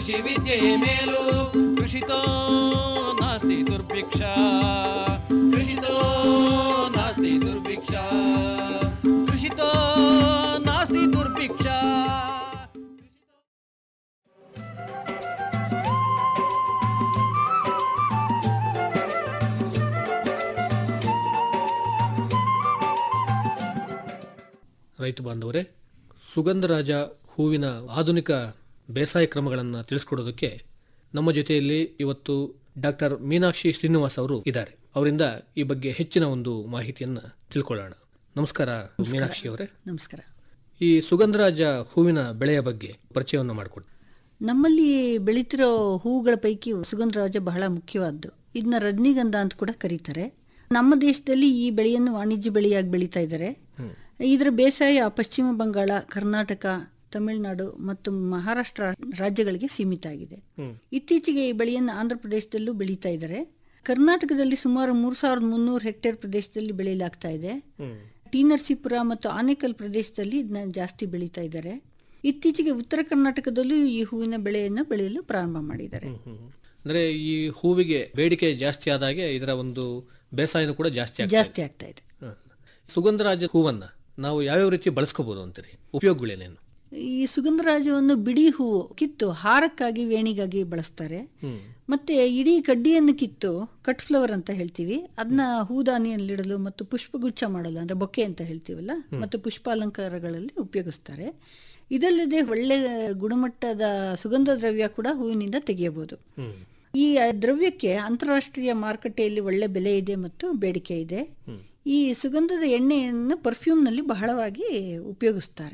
ಕೃಷಿ ವಿದ್ಯೆಯೇ ಮೇಲು ಕೃಷಿತೋ ನಾಸ್ತಿ ದುರ್ಭಿಕ್ಷ ಕೃಷಿತೋ ನಾಸ್ತಿ ದುರ್ಭಿಕ್ಷ ಕೃಷಿತೋ ನಾಸ್ತಿ ದುರ್ಭಿಕ್ಷ ರೈತ ಬಾಂಧವರೇ ಸುಗಂಧರಾಜ ಹೂವಿನ ಆಧುನಿಕ ಬೇಸಾಯ ಕ್ರಮಗಳನ್ನು ತಿಳಿಸ್ಕೊಡೋದಕ್ಕೆ ನಮ್ಮ ಜೊತೆಯಲ್ಲಿ ಇವತ್ತು ಡಾಕ್ಟರ್ ಮೀನಾಕ್ಷಿ ಶ್ರೀನಿವಾಸ್ ಅವರು ಇದ್ದಾರೆ ಅವರಿಂದ ಈ ಬಗ್ಗೆ ಹೆಚ್ಚಿನ ಒಂದು ಮಾಹಿತಿಯನ್ನು ತಿಳ್ಕೊಳ್ಳೋಣ ನಮಸ್ಕಾರ ಮೀನಾಕ್ಷಿ ಅವರೇ ನಮಸ್ಕಾರ ಈ ಸುಗಂಧರಾಜ ಹೂವಿನ ಬೆಳೆಯ ಬಗ್ಗೆ ಪರಿಚಯವನ್ನು ಮಾಡಿಕೊಡಿ ನಮ್ಮಲ್ಲಿ ಬೆಳೀತಿರೋ ಹೂವುಗಳ ಪೈಕಿ ಸುಗಂಧರಾಜ ಬಹಳ ಮುಖ್ಯವಾದ್ದು ಇದನ್ನ ರಜನಿಗಂಧ ಅಂತ ಕೂಡ ಕರೀತಾರೆ ನಮ್ಮ ದೇಶದಲ್ಲಿ ಈ ಬೆಳೆಯನ್ನು ವಾಣಿಜ್ಯ ಬೆಳೆಯಾಗಿ ಬೆಳೀತಾ ಇದ್ದಾರೆ ಇದರ ಬೇಸಾಯ ಪಶ್ಚಿಮ ಬಂಗಾಳ ಕರ್ನಾಟಕ ತಮಿಳುನಾಡು ಮತ್ತು ಮಹಾರಾಷ್ಟ್ರ ರಾಜ್ಯಗಳಿಗೆ ಸೀಮಿತ ಆಗಿದೆ ಇತ್ತೀಚೆಗೆ ಈ ಬೆಳೆಯನ್ನು ಆಂಧ್ರ ಪ್ರದೇಶದಲ್ಲೂ ಬೆಳೀತಾ ಇದ್ದಾರೆ ಕರ್ನಾಟಕದಲ್ಲಿ ಸುಮಾರು ಮೂರು ಸಾವಿರದ ಮುನ್ನೂರು ಹೆಕ್ಟೇರ್ ಪ್ರದೇಶದಲ್ಲಿ ಬೆಳೆಯಲಾಗ್ತಾ ಇದೆ ಟಿ ನರಸೀಪುರ ಮತ್ತು ಆನೇಕಲ್ ಪ್ರದೇಶದಲ್ಲಿ ಇದನ್ನ ಜಾಸ್ತಿ ಬೆಳೀತಾ ಇದ್ದಾರೆ ಇತ್ತೀಚೆಗೆ ಉತ್ತರ ಕರ್ನಾಟಕದಲ್ಲೂ ಈ ಹೂವಿನ ಬೆಳೆಯನ್ನು ಬೆಳೆಯಲು ಪ್ರಾರಂಭ ಮಾಡಿದ್ದಾರೆ ಅಂದ್ರೆ ಈ ಹೂವಿಗೆ ಬೇಡಿಕೆ ಜಾಸ್ತಿ ಆದಾಗೆ ಇದರ ಒಂದು ಬೇಸಾಯನೂ ಕೂಡ ಜಾಸ್ತಿ ಆಗ್ತದೆ ಜಾಸ್ತಿ ಆಗ್ತಾ ಇದೆ ಹ. ಸುಗಂಧರಾಜ ಹೂವನ್ನ ನಾವು ಯಾವ್ಯಾವ ರೀತಿ ಬಳಸ್ಕೋಬಹುದು ಅಂತೀರಿ ಉಪಯೋಗಗಳೇನೇನು ಈ ಸುಗಂಧರಾಜವನ್ನು ಬಿಡಿ ಹೂವು ಕಿತ್ತು ಹಾರಕ್ಕಾಗಿ ವೇಣಿಗಾಗಿ ಬಳಸ್ತಾರೆ ಮತ್ತೆ ಇಡೀ ಕಡ್ಡಿಯನ್ನು ಕಿತ್ತು ಕಟ್ ಫ್ಲವರ್ ಅಂತ ಹೇಳ್ತೀವಿ ಅದನ್ನ ಹೂದಾನಿಯಲ್ಲಿಡಲು ಮತ್ತು ಪುಷ್ಪಗುಚ್ಛ ಮಾಡಲು ಅಂದ್ರೆ ಬೊಕ್ಕೆ ಅಂತ ಹೇಳ್ತೀವಲ್ಲ ಮತ್ತು ಪುಷ್ಪಾಲಂಕಾರಗಳಲ್ಲಿ ಉಪಯೋಗಿಸ್ತಾರೆ ಇದಲ್ಲದೆ ಒಳ್ಳೆ ಗುಣಮಟ್ಟದ ಸುಗಂಧ ದ್ರವ್ಯ ಕೂಡ ಹೂವಿನಿಂದ ತೆಗೆಯಬಹುದು ಈ ದ್ರವ್ಯಕ್ಕೆ ಅಂತಾರಾಷ್ಟ್ರೀಯ ಮಾರುಕಟ್ಟೆಯಲ್ಲಿ ಒಳ್ಳೆ ಬೆಲೆ ಇದೆ ಮತ್ತು ಬೇಡಿಕೆ ಇದೆ ಈ ಸುಗಂಧದ ಎಣ್ಣೆಯನ್ನು ಪರ್ಫ್ಯೂಮ್ನಲ್ಲಿ ಬಹಳವಾಗಿ ಉಪಯೋಗಿಸ್ತಾರೆ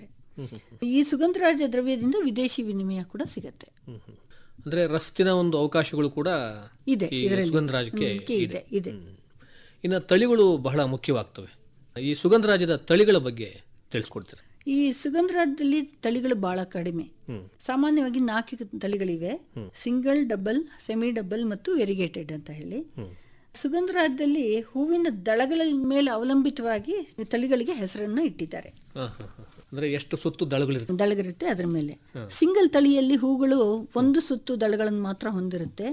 ಈ ಸುಗಂಧರಾಜ ದ್ರವ್ಯದಿಂದ ವಿದೇಶಿ ವಿನಿಮಯ ಕೂಡ ಸಿಗತ್ತೆ ಅಂದ್ರೆ ರಫ್ತಿನ ಒಂದು ಅವಕಾಶಗಳು ಕೂಡ ಇದೆ ಈ ಇದರಲ್ಲಿ. ಸುಗಂಧರಾಜಕ್ಕೆ ಹ್ಮ್, ಇದೆ ಇದೆ ಇದೆ ಇನ್ನು ತಳಿಗಳು ಬಹಳ ಮುಖ್ಯವಾಗ್ತವೆ ಈ ಸುಗಂಧರಾಜದ ತಳಿಗಳ ಬಗ್ಗೆ ತಿಳಿಸ್ಕೊಡ್ತೀರಾ ಈ ಸುಗಂಧರಾಜದಲ್ಲಿ ತಳಿಗಳು ಬಹಳ ಕಡಿಮೆ ಸಾಮಾನ್ಯವಾಗಿ ನಾಲ್ಕು ತಳಿಗಳಿವೆ ಸಿಂಗಲ್ ಡಬಲ್ ಸೆಮಿ ಡಬಲ್ ಮತ್ತು ವೆರಿಗೇಟೆಡ್ ಅಂತ ಹೇಳಿ ಸುಗಂಧರಾಜದಲ್ಲಿ ಹೂವಿನ ದಳಗಳ ಮೇಲೆ ಅವಲಂಬಿತವಾಗಿ ತಳಿಗಳಿಗೆ ಹೆಸರನ್ನ ಇಟ್ಟಿದ್ದಾರೆ ಹ, ಹ, ಹ. ಅಂದ್ರೆ ಎಷ್ಟು ಸುತ್ತು ದಳಗಳಿರ್ತವೆ ದಳಗಿರುತ್ತೆ ಅದರ ಮೇಲೆ ಸಿಂಗಲ್ ತಳಿಯಲ್ಲಿ ಹೂಗಳು ಒಂದು ಸುತ್ತು ದಳಗಳನ್ನು ಮಾತ್ರ ಹೊಂದಿರುತ್ತೆ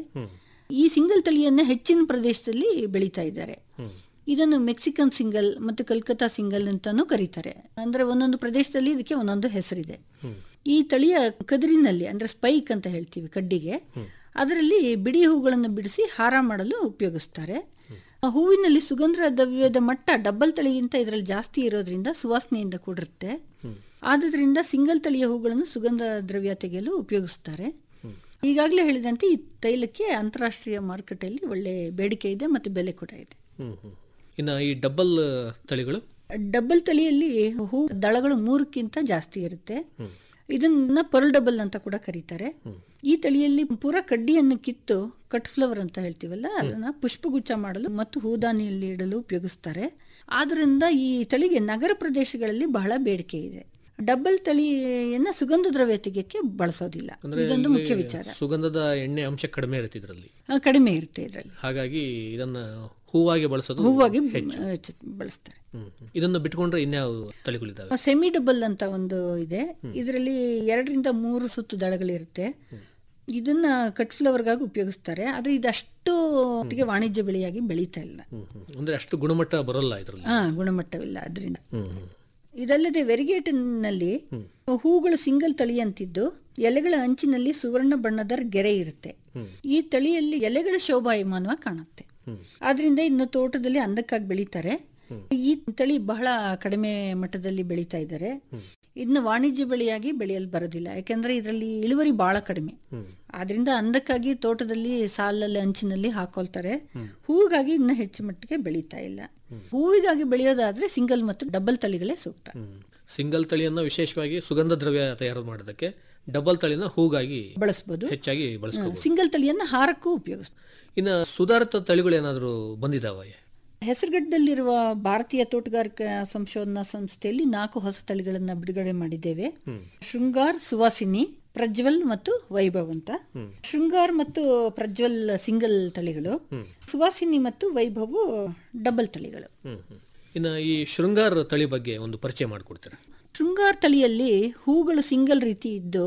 ಈ ಸಿಂಗಲ್ ತಳಿಯನ್ನ ಹೆಚ್ಚಿನ ಪ್ರದೇಶದಲ್ಲಿ ಬೆಳೀತಾ ಇದ್ದಾರೆ ಇದನ್ನು ಮೆಕ್ಸಿಕನ್ ಸಿಂಗಲ್ ಮತ್ತು ಕಲ್ಕತ್ತಾ ಸಿಂಗಲ್ ಅಂತಾನೂ ಕರೀತಾರೆ ಅಂದ್ರೆ ಒಂದೊಂದು ಪ್ರದೇಶದಲ್ಲಿ ಇದಕ್ಕೆ ಒಂದೊಂದು ಹೆಸರಿದೆ ಈ ತಳಿಯ ಕದಿರಿನಲ್ಲಿ ಅಂದ್ರೆ ಸ್ಪೈಕ್ ಅಂತ ಹೇಳ್ತೀವಿ ಕಡ್ಡಿಗೆ ಅದರಲ್ಲಿ ಬಿಡಿ ಹೂಗಳನ್ನು ಬಿಡಿಸಿ ಹಾರ ಮಾಡಲು ಉಪಯೋಗಿಸ್ತಾರೆ ಆ ಹೂವಿನಲ್ಲಿ ಸುಗಂಧ ದ್ರವ್ಯದ ಮಟ್ಟ ಡಬ್ಬಲ್ ತಳಿಗಿಂತ ಇದರಲ್ಲಿ ಜಾಸ್ತಿ ಇರೋದ್ರಿಂದ ಸುವಾಸನೆಯಿಂದ ಕೂಡಿರುತ್ತೆ ಆದ್ರಿಂದ ಸಿಂಗಲ್ ತಳಿಯ ಹೂಗಳನ್ನು ಸುಗಂಧ ದ್ರವ್ಯ ತೆಗೆಯಲು ಉಪಯೋಗಿಸ್ತಾರೆ ಈಗಾಗಲೇ ಹೇಳಿದಂತೆ ಈ ತೈಲಕ್ಕೆ ಅಂತಾರಾಷ್ಟ್ರೀಯ ಮಾರುಕಟ್ಟೆಯಲ್ಲಿ ಒಳ್ಳೆ ಬೇಡಿಕೆ ಇದೆ ಮತ್ತು ಬೆಲೆ ಕೂಡ ಇದೆ ಹ್ಮ್ ಹ್ಮ್ ಇನ್ನು ಈ ಡಬ್ಬಲ್ ತಳಿಗಳು ಡಬ್ಬಲ್ ತಳಿಯಲ್ಲಿ ಹೂ ದಳಗಳು ಮೂರಕ್ಕಿಂತ ಜಾಸ್ತಿ ಇರುತ್ತೆ ಇದನ್ನ ಪರ್ಲ್ ಡಬಲ್ ಅಂತ ಕೂಡ ಕರೀತಾರೆ ಈ ತಳಿಯಲ್ಲಿ ಪೂರ ಕಡ್ಡಿಯನ್ನು ಕಿತ್ತು ಕಟ್ ಫ್ಲವರ್ ಅಂತ ಹೇಳ್ತೀವಲ್ಲ ಅದನ್ನ ಪುಷ್ಪಗುಚ್ಛ ಮಾಡಲು ಮತ್ತು ಹೂದಾನಿಯಲ್ಲಿ ಇಡಲು ಉಪಯೋಗಿಸ್ತಾರೆ ಆದ್ರಿಂದ ಈ ತಳಿಗೆ ನಗರ ಪ್ರದೇಶಗಳಲ್ಲಿ ಬಹಳ ಬೇಡಿಕೆ ಇದೆ ಡಬ್ಬಲ್ ತಳಿಯನ್ನ ಸುಗಂಧ ದ್ರವ್ಯ ತೆಗೆಯಕ್ಕೆ ಬಳಸೋದಿಲ್ಲ ಅಂದ್ರೆ ಇದೊಂದು ಇಲ್ಲಿ ಮುಖ್ಯ ವಿಚಾರ ಸುಗಂಧದ ಎಣ್ಣೆ ಅಂಶ ಕಡಿಮೆ ಇರುತ್ತೆ ಇದರಲ್ಲಿ ಆ, ಕಡಿಮೆ ಇರುತ್ತೆ ಇದರಲ್ಲಿ ಹಾಗಾಗಿ ಇದನ್ನ ಹೂವಾಗಿ ಬಳಸೋದು ಹೂವಾಗಿ ಹೆಚ್ಚು ಆ, ಚ- ಬಳಸ್ತಾರೆ ಹ್ಮ್ ಹ್ಮ್. ಇದನ್ನು ಬಿಟ್ಕೊಂಡ್ರೆ ಇನ್ಯಾವ ತಳಿಗಳಿದಾವೆ ಸೆಮಿ ಡಬಲ್ ಅಂತ ಒಂದು ಇದೆ ಇದರಲ್ಲಿ ಎರಡರಿಂದ ಮೂರು ಸುತ್ತು ದಳಗಳಿರುತ್ತೆ ಇದನ್ನ ಕಟ್ ಫ್ಲವರ್ಗಾಗಿ ಉಪಯೋಗಿಸ್ತಾರೆ ಆದ್ರೆ ಇದಷ್ಟು ಒಟ್ಟಿಗೆ ವಾಣಿಜ್ಯ ಬೆಳೆಯಾಗಿ ಬೆಳೀತಾ ಇಲ್ಲ ಹ್ಮ್ ಹ್ಮ್. ಅಂದ್ರೆ ಅಷ್ಟು ಗುಣಮಟ್ಟ ಬರೋಲ್ಲ ಇದರಲ್ಲಿ ಹಾ ಗುಣಮಟ್ಟವಿಲ್ಲ ಅದರಿಂದ ಹ್ಮ್ ಹ್ಮ್. ಇದಲ್ಲದೆ ವೆರಿಗೇಟಿನಲ್ಲಿ ಹೂಗಳು ಸಿಂಗಲ್ ತಳಿ ಅಂತಿದ್ದು ಎಲೆಗಳ ಅಂಚಿನಲ್ಲಿ ಸುವರ್ಣ ಬಣ್ಣದ ಗೆರೆ ಇರುತ್ತೆ ಈ ತಳಿಯಲ್ಲಿ ಎಲೆಗಳ ಶೋಭಾಯಮಾನವಾಗಿ ಕಾಣುತ್ತೆ ಆದ್ರಿಂದ ಇದನ್ನ ತೋಟದಲ್ಲಿ ಅಂದಕ್ಕಾಗಿ ಬೆಳೀತಾರೆ ಈ ತಳಿ ಬಹಳ ಕಡಿಮೆ ಮಟ್ಟದಲ್ಲಿ ಬೆಳೀತಾ ಇದ್ದಾರೆ ಇದನ್ನ ವಾಣಿಜ್ಯ ಬೆಳೆಯಾಗಿ ಬೆಳೆಯಲು ಬರೋದಿಲ್ಲ ಯಾಕಂದ್ರೆ ಇದರಲ್ಲಿ ಇಳುವರಿ ಬಹಳ ಕಡಿಮೆ ಆದ್ರಿಂದ ಅಂದಕ್ಕಾಗಿ ತೋಟದಲ್ಲಿ ಸಾಲಲ್ಲಿ ಅಂಚಿನಲ್ಲಿ ಹಾಕೊಳ್ತಾರೆ ಹೂವಿಗಾಗಿ ಇದನ್ನ ಹೆಚ್ಚು ಮಟ್ಟಿಗೆ ಬೆಳೀತಾ ಇಲ್ಲ ಹೂವಿಗಾಗಿ ಬೆಳೆಯೋದಾದ್ರೆ ಸಿಂಗಲ್ ಮತ್ತು ಡಬಲ್ ತಳಿಗಳೇ ಸೂಕ್ತ ಹ್ಮ್. ಸಿಂಗಲ್ ತಳಿಯನ್ನ ವಿಶೇಷವಾಗಿ ಸುಗಂಧ ದ್ರವ್ಯ ತಯಾರು ಮಾಡೋದಕ್ಕೆ ಡಬಲ್ ತಳಿನ ಹೂಗಾಗಿ ಬಳಸ್ಬೋದು ಹೆಚ್ಚಾಗಿ ಬಳಸ್ಕೋಬಹುದು ಸಿಂಗಲ್ ತಳಿಯನ್ನ ಹಾರಕ್ಕೂ ಉಪಯೋಗಿಸ್ತಾರೆ ಇನ್ನ ಸುಧಾರಿತ ತಳಿಗಳು ಏನಾದರೂ ಬಂದಿದಾವ ಹೆಸರುಗಡ್ಡಲ್ಲಿರುವ ಭಾರತೀಯ ತೋಟಗಾರಿಕಾ ಸಂಶೋಧನಾ ಸಂಸ್ಥೆಯಲ್ಲಿ ನಾಲ್ಕು ಹೊಸ ತಳಿಗಳನ್ನ ಬಿಡುಗಡೆ ಮಾಡಿದ್ದೇವೆ ಶೃಂಗಾರ್ ಸುವಾಸಿನಿ ಪ್ರಜ್ವಲ್ ಮತ್ತು ವೈಭವ್ ಅಂತ ಶೃಂಗಾರ್ ಮತ್ತು ಪ್ರಜ್ವಲ್ ಸಿಂಗಲ್ ತಳಿಗಳು ಸುವಾಸಿನಿ ಮತ್ತು ವೈಭವ್ ಡಬಲ್ ತಳಿಗಳು ಹ್ಮ್ ಹ್ಮ್. ಇನ್ನ ಈ ಶೃಂಗಾರ ತಳಿ ಬಗ್ಗೆ ಒಂದು ಪರಿಚಯ ಮಾಡಿಕೊಡ್ತೀರಾ ಶೃಂಗಾರ್ ತಳಿಯಲ್ಲಿ ಹೂಗಳು ಸಿಂಗಲ್ ರೀತಿ ಇದ್ದು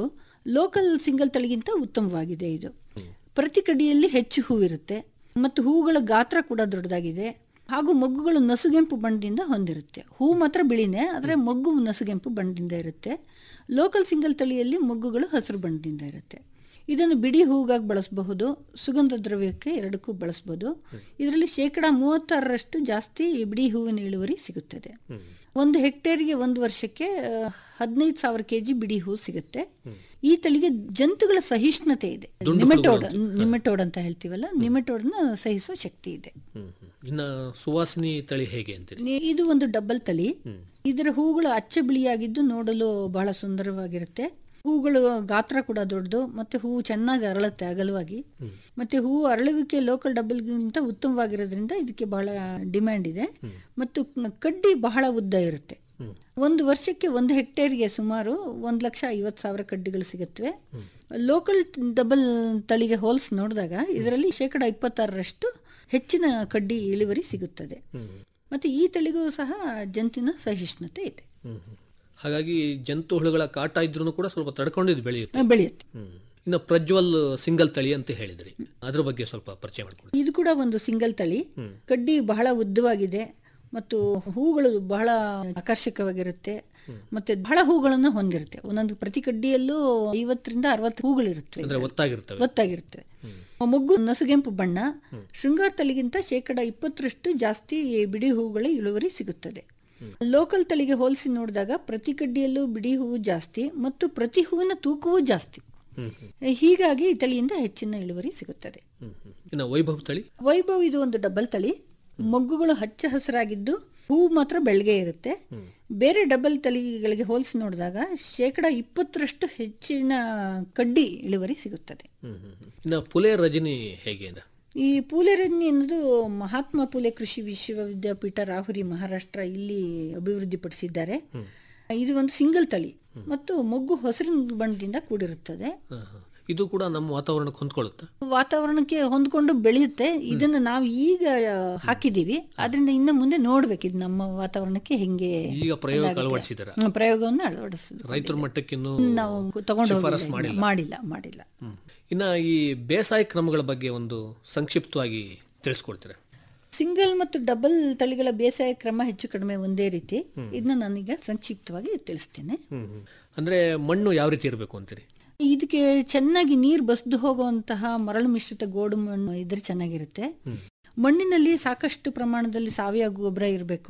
ಲೋಕಲ್ ಸಿಂಗಲ್ ತಳಿಗಿಂತ ಉತ್ತಮವಾಗಿದೆ ಇದು ಪ್ರತಿ ಕಡಿಯಲ್ಲಿ ಹೆಚ್ಚು ಹೂವಿರುತ್ತೆ ಮತ್ತು ಹೂಗಳ ಗಾತ್ರ ಕೂಡ ದೊಡ್ಡದಾಗಿದೆ ಹಾಗೂ ಮೊಗ್ಗುಗಳು ನಸುಗೆಂಪು ಬಣ್ಣದಿಂದ ಹೊಂದಿರುತ್ತೆ ಹೂ ಮಾತ್ರ ಬಿಳಿನೇ ಆದರೆ ಮೊಗ್ಗು ನಸುಗೆಂಪು ಬಣ್ಣದಿಂದ ಇರುತ್ತೆ ಲೋಕಲ್ ಸಿಂಗಲ್ ತಳಿಯಲ್ಲಿ ಮೊಗ್ಗುಗಳು ಹಸಿರು ಬಣ್ಣದಿಂದ ಇರುತ್ತೆ ಇದನ್ನು ಬಿಡಿ ಹೂಗಾಗಿ ಬಳಸಬಹುದು ಸುಗಂಧ ದ್ರವ್ಯಕ್ಕೆ ಎರಡಕ್ಕೂ ಬಳಸಬಹುದು ಇದರಲ್ಲಿ ಶೇಕಡ ಮೂವತ್ತಾರರಷ್ಟು ಜಾಸ್ತಿ ಬಿಡಿ ಹೂವಿನ ಇಳುವರಿ ಸಿಗುತ್ತದೆ ಒಂದು ಹೆಕ್ಟೇರ್ಗೆ ಒಂದು ವರ್ಷಕ್ಕೆ ಹದಿನೈದು ಸಾವಿರ ಕೆಜಿ ಬಿಡಿ ಹೂ ಸಿಗುತ್ತೆ ಈ ತಳಿಗೆ ಜಂತುಗಳ ಸಹಿಷ್ಣುತೆ ಇದೆ ನಿಮೆಟೋಡ್ ನಿಮೆಟೋಡ್ ಅಂತ ಹೇಳ್ತೀವಲ್ಲ ನಿಮೆಟೋಡ್ನ ಸಹಿಸೋ ಶಕ್ತಿ ಇದೆ ಹ್ಮ್ ಹ್ಮ್. ಇನ್ನ ಸುವಾಸಿನಿ ತಳಿ ಹೇಗೆ ಅಂತೀರಿ ನಿ- ಇದು ಒಂದು ಡಬ್ಬಲ್ ತಳಿ ಇದರ ಹೂಗಳು ಅಚ್ಚ ಬಿಳಿಯಾಗಿದ್ದು ನೋಡಲು ಬಹಳ ಸುಂದರವಾಗಿರುತ್ತೆ ಹೂಗಳು ಗಾತ್ರ ಕೂಡ ದೊಡ್ಡದು ಮತ್ತೆ ಹೂವು ಚೆನ್ನಾಗಿ ಅರಳುತ್ತೆ ಅಗಲವಾಗಿ ಮತ್ತೆ ಹೂವು ಅರಳುವಿಕೆ ಲೋಕಲ್ ಡಬ್ಬಲ್ಗಿಂತ ಉತ್ತಮವಾಗಿರೋದ್ರಿಂದ ಇದಕ್ಕೆ ಬಹಳ ಡಿಮ್ಯಾಂಡ್ ಇದೆ ಮತ್ತು ಕಡ್ಡಿ ಬಹಳ ಉದ್ದ ಇರುತ್ತೆ ಒಂದು ವರ್ಷಕ್ಕೆ ಒಂದು ಹೆಕ್ಟೇರ್ಗೆ ಸುಮಾರು ಒಂದು ಲಕ್ಷ ಐವತ್ತು ಸಾವಿರ ಕಡ್ಡಿಗಳು ಸಿಗುತ್ತವೆ ಲೋಕಲ್ ಡಬಲ್ ತಳಿಗೆ ಹೋಲ್ಸ್ ನೋಡಿದಾಗ ಇದರಲ್ಲಿ ಶೇಕಡ ಇಪ್ಪತ್ತಾರರಷ್ಟು ಹೆಚ್ಚಿನ ಕಡ್ಡಿ ಇಳುವರಿ ಸಿಗುತ್ತದೆ ಮತ್ತೆ ಈ ತಳಿಗೂ ಸಹ ಜಂತಿನ ಸಹಿಷ್ಣುತೆ ಇದೆ ಹ್ಮ್ ಹ್ಮ್. ಹಾಗಾಗಿ ಜಂತು ಹುಳುಗಳ ಕಾಟ ಇದ್ರೂ ಕೂಡ ಸ್ವಲ್ಪ ತಡ್ಕೊಂಡಿದ್ದು ಬೆಳೆಯುತ್ತೆ ಬೆಳೆಯುತ್ತೆ ಹ್ಮ್. ಇನ್ನು ಪ್ರಜ್ವಲ್ ಸಿಂಗಲ್ ತಳಿ ಅಂತ ಹೇಳಿದ್ರಿ ಅದ್ರ ಬಗ್ಗೆ ಸ್ವಲ್ಪ ಪರಿಚಯ ಮಾಡ್ಕೊಳ್ಳಿ ಇದು ಕೂಡ ಒಂದು ಸಿಂಗಲ್ ತಳಿ ಕಡ್ಡಿ ಬಹಳ ಉದ್ದವಾಗಿದೆ ಮತ್ತು ಹೂಗಳು ಬಹಳ ಆಕರ್ಷಕವಾಗಿರುತ್ತೆ ಮತ್ತೆ ಬಹಳ ಹೂಗಳನ್ನು ಹೊಂದಿರುತ್ತೆ ಒಂದೊಂದು ಪ್ರತಿ ಕಡ್ಡಿಯಲ್ಲೂ ಐವತ್ತರಿಂದ ಅರವತ್ತು ಹೂಗಳಿರುತ್ತವೆ ಅಂದ್ರೆ ಒತ್ತಾಗಿರ್ತವೆ ಒತ್ತಾಗಿರುತ್ತೆ ಮೊಗ್ಗು ನಸುಗೆಂಪು ಬಣ್ಣ ಶೃಂಗಾರ ತಳಿಗಿಂತ ಶೇಕಡ ಇಪ್ಪತ್ತರಷ್ಟು ಜಾಸ್ತಿ ಬಿಡಿ ಹೂಗಳ ಇಳುವರಿ ಸಿಗುತ್ತದೆ ಲೋಕಲ್ ತಳಿಗೆ ಹೋಲಿಸಿ ನೋಡಿದಾಗ ಪ್ರತಿ ಕಡ್ಡಿಯಲ್ಲೂ ಬಿಡಿ ಹೂವು ಜಾಸ್ತಿ ಮತ್ತು ಪ್ರತಿ ಹೂವಿನ ತೂಕವೂ ಜಾಸ್ತಿ ಹ್ಮ್ ಹ್ಮ್. ಹೀಗಾಗಿ ಈ ತಳಿಯಿಂದ ಹೆಚ್ಚಿನ ಇಳುವರಿ ಸಿಗುತ್ತದೆ ಹ್ಮ್ ಹ್ಮ್. ಇನ್ನು ವೈಭವ್ ತಳಿ ವೈಭವ್ ಇದು ಒಂದು ಡಬಲ್ ತಳಿ ಮೊಗ್ಗುಗಳು ಹಚ್ಚ ಹಸಿರಾಗಿದ್ದು ಹೂವು ಮಾತ್ರ ಬೆಳಗ್ಗೆ ಇರುತ್ತೆ ಬೇರೆ ಡಬಲ್ ತಳಿಗಳಿಗೆ ಹೋಲಿಸಿ ನೋಡಿದಾಗ ಶೇಕಡ ಇಪ್ಪತ್ತರಷ್ಟು ಹೆಚ್ಚಿನ ಕಡ್ಡಿ ಇಳುವರಿ ಸಿಗುತ್ತದೆ ಹ್ಮ್ ಹ್ಮ್ ಹ್ಮ್. ಇನ್ನು ಪುಲೆ ರಜನಿ ಹೇಗೆ ಅಂದ್ರೆ ಈ ಪೂಲೆರನ್ನಿ ಅನ್ನೋದು ಮಹಾತ್ಮ ಪೂಲೆ ಕೃಷಿ ವಿಶ್ವವಿದ್ಯಾಪೀಠ ರಾಹುರಿ ಮಹಾರಾಷ್ಟ್ರ ಇಲ್ಲಿ ಅಭಿವೃದ್ಧಿಪಡಿಸಿದ್ದಾರೆ ಇದು ಒಂದು ಸಿಂಗಲ್ ತಳಿ ಮತ್ತು ಮೊಗ್ಗು ಹಸಿರಿನ ಬಣ್ಣದಿಂದ ಕೂಡಿರುತ್ತದೆ ಹ, ಹ. ಇದು ಕೂಡ ನಮ್ಮ ವಾತಾವರಣಕ್ಕೆ ಹೊಂದ್ಕೊಳ್ಳುತ್ತಾ ವಾತಾವರಣಕ್ಕೆ ಹೊಂದ್ಕೊಂಡು ಬೆಳೆಯುತ್ತೆ ಇದನ್ನ ನಾವು ಈಗ ಹಾಕಿದೀವಿ ಅದರಿಂದ ಇನ್ನು ಮುಂದೆ ನೋಡ್ಬೇಕು ಇದು ನಮ್ಮ ವಾತಾವರಣಕ್ಕೆ ಹೆಂಗೆ ಈಗ ಪ್ರಯೋಗ ಅಳವಡಿಸಿದಾರ ಹ್ಮ್, ಪ್ರಯೋಗವನ್ನು ಅಳವಡಿಸಿದ್ವಿ ರೈತರ ಮಟ್ಟಕ್ಕಿನ್ನೂ ನಾವು ತಗೊಂಡು ಶಿಫಾರಸ್ ಹೋಗಿಲ್ಲ ಇನ್ನು. ಮಾಡಿಲ್ಲ ಮಾಡಿಲ್ಲ ಹ್ಮ್. ಇನ್ನ ಈ ಬೇಸಾಯ ಕ್ರಮಗಳ ಬಗ್ಗೆ ಒಂದು ಸಂಕ್ಷಿಪ್ತವಾಗಿ ತಿಳಿಸ್ಕೊಡ್ತೀರಾ ಸಿಂಗಲ್ ಮತ್ತು ಡಬಲ್ ತಳಿಗಳ ಬೇಸಾಯ ಕ್ರಮ ಹೆಚ್ಚು ಕಡಿಮೆ ಒಂದೇ ರೀತಿ ಇದನ್ನ ನಾನೀಗ ಸಂಕ್ಷಿಪ್ತವಾಗಿ ತಿಳಿಸ್ತೇನೆ ಹ್ಮ್ ಹ್ಮ್. ಅಂದ್ರೆ ಮಣ್ಣು ಯಾವ ರೀತಿ ಇರಬೇಕು ಅಂತೀರಿ ಇದಕ್ಕೆ ಚೆನ್ನಾಗಿ ನೀರು ಬಸ್ದು ಹೋಗುವಂತಹ ಮರಳು ಮಿಶ್ರಿತ ಗೋಡು ಮಣ್ಣು ಇದ್ರೆ ಚೆನ್ನಾಗಿರುತ್ತೆ ಮಣ್ಣಿನಲ್ಲಿ ಸಾಕಷ್ಟು ಪ್ರಮಾಣದಲ್ಲಿ ಸಾವಯವ ಗೊಬ್ಬರ ಇರಬೇಕು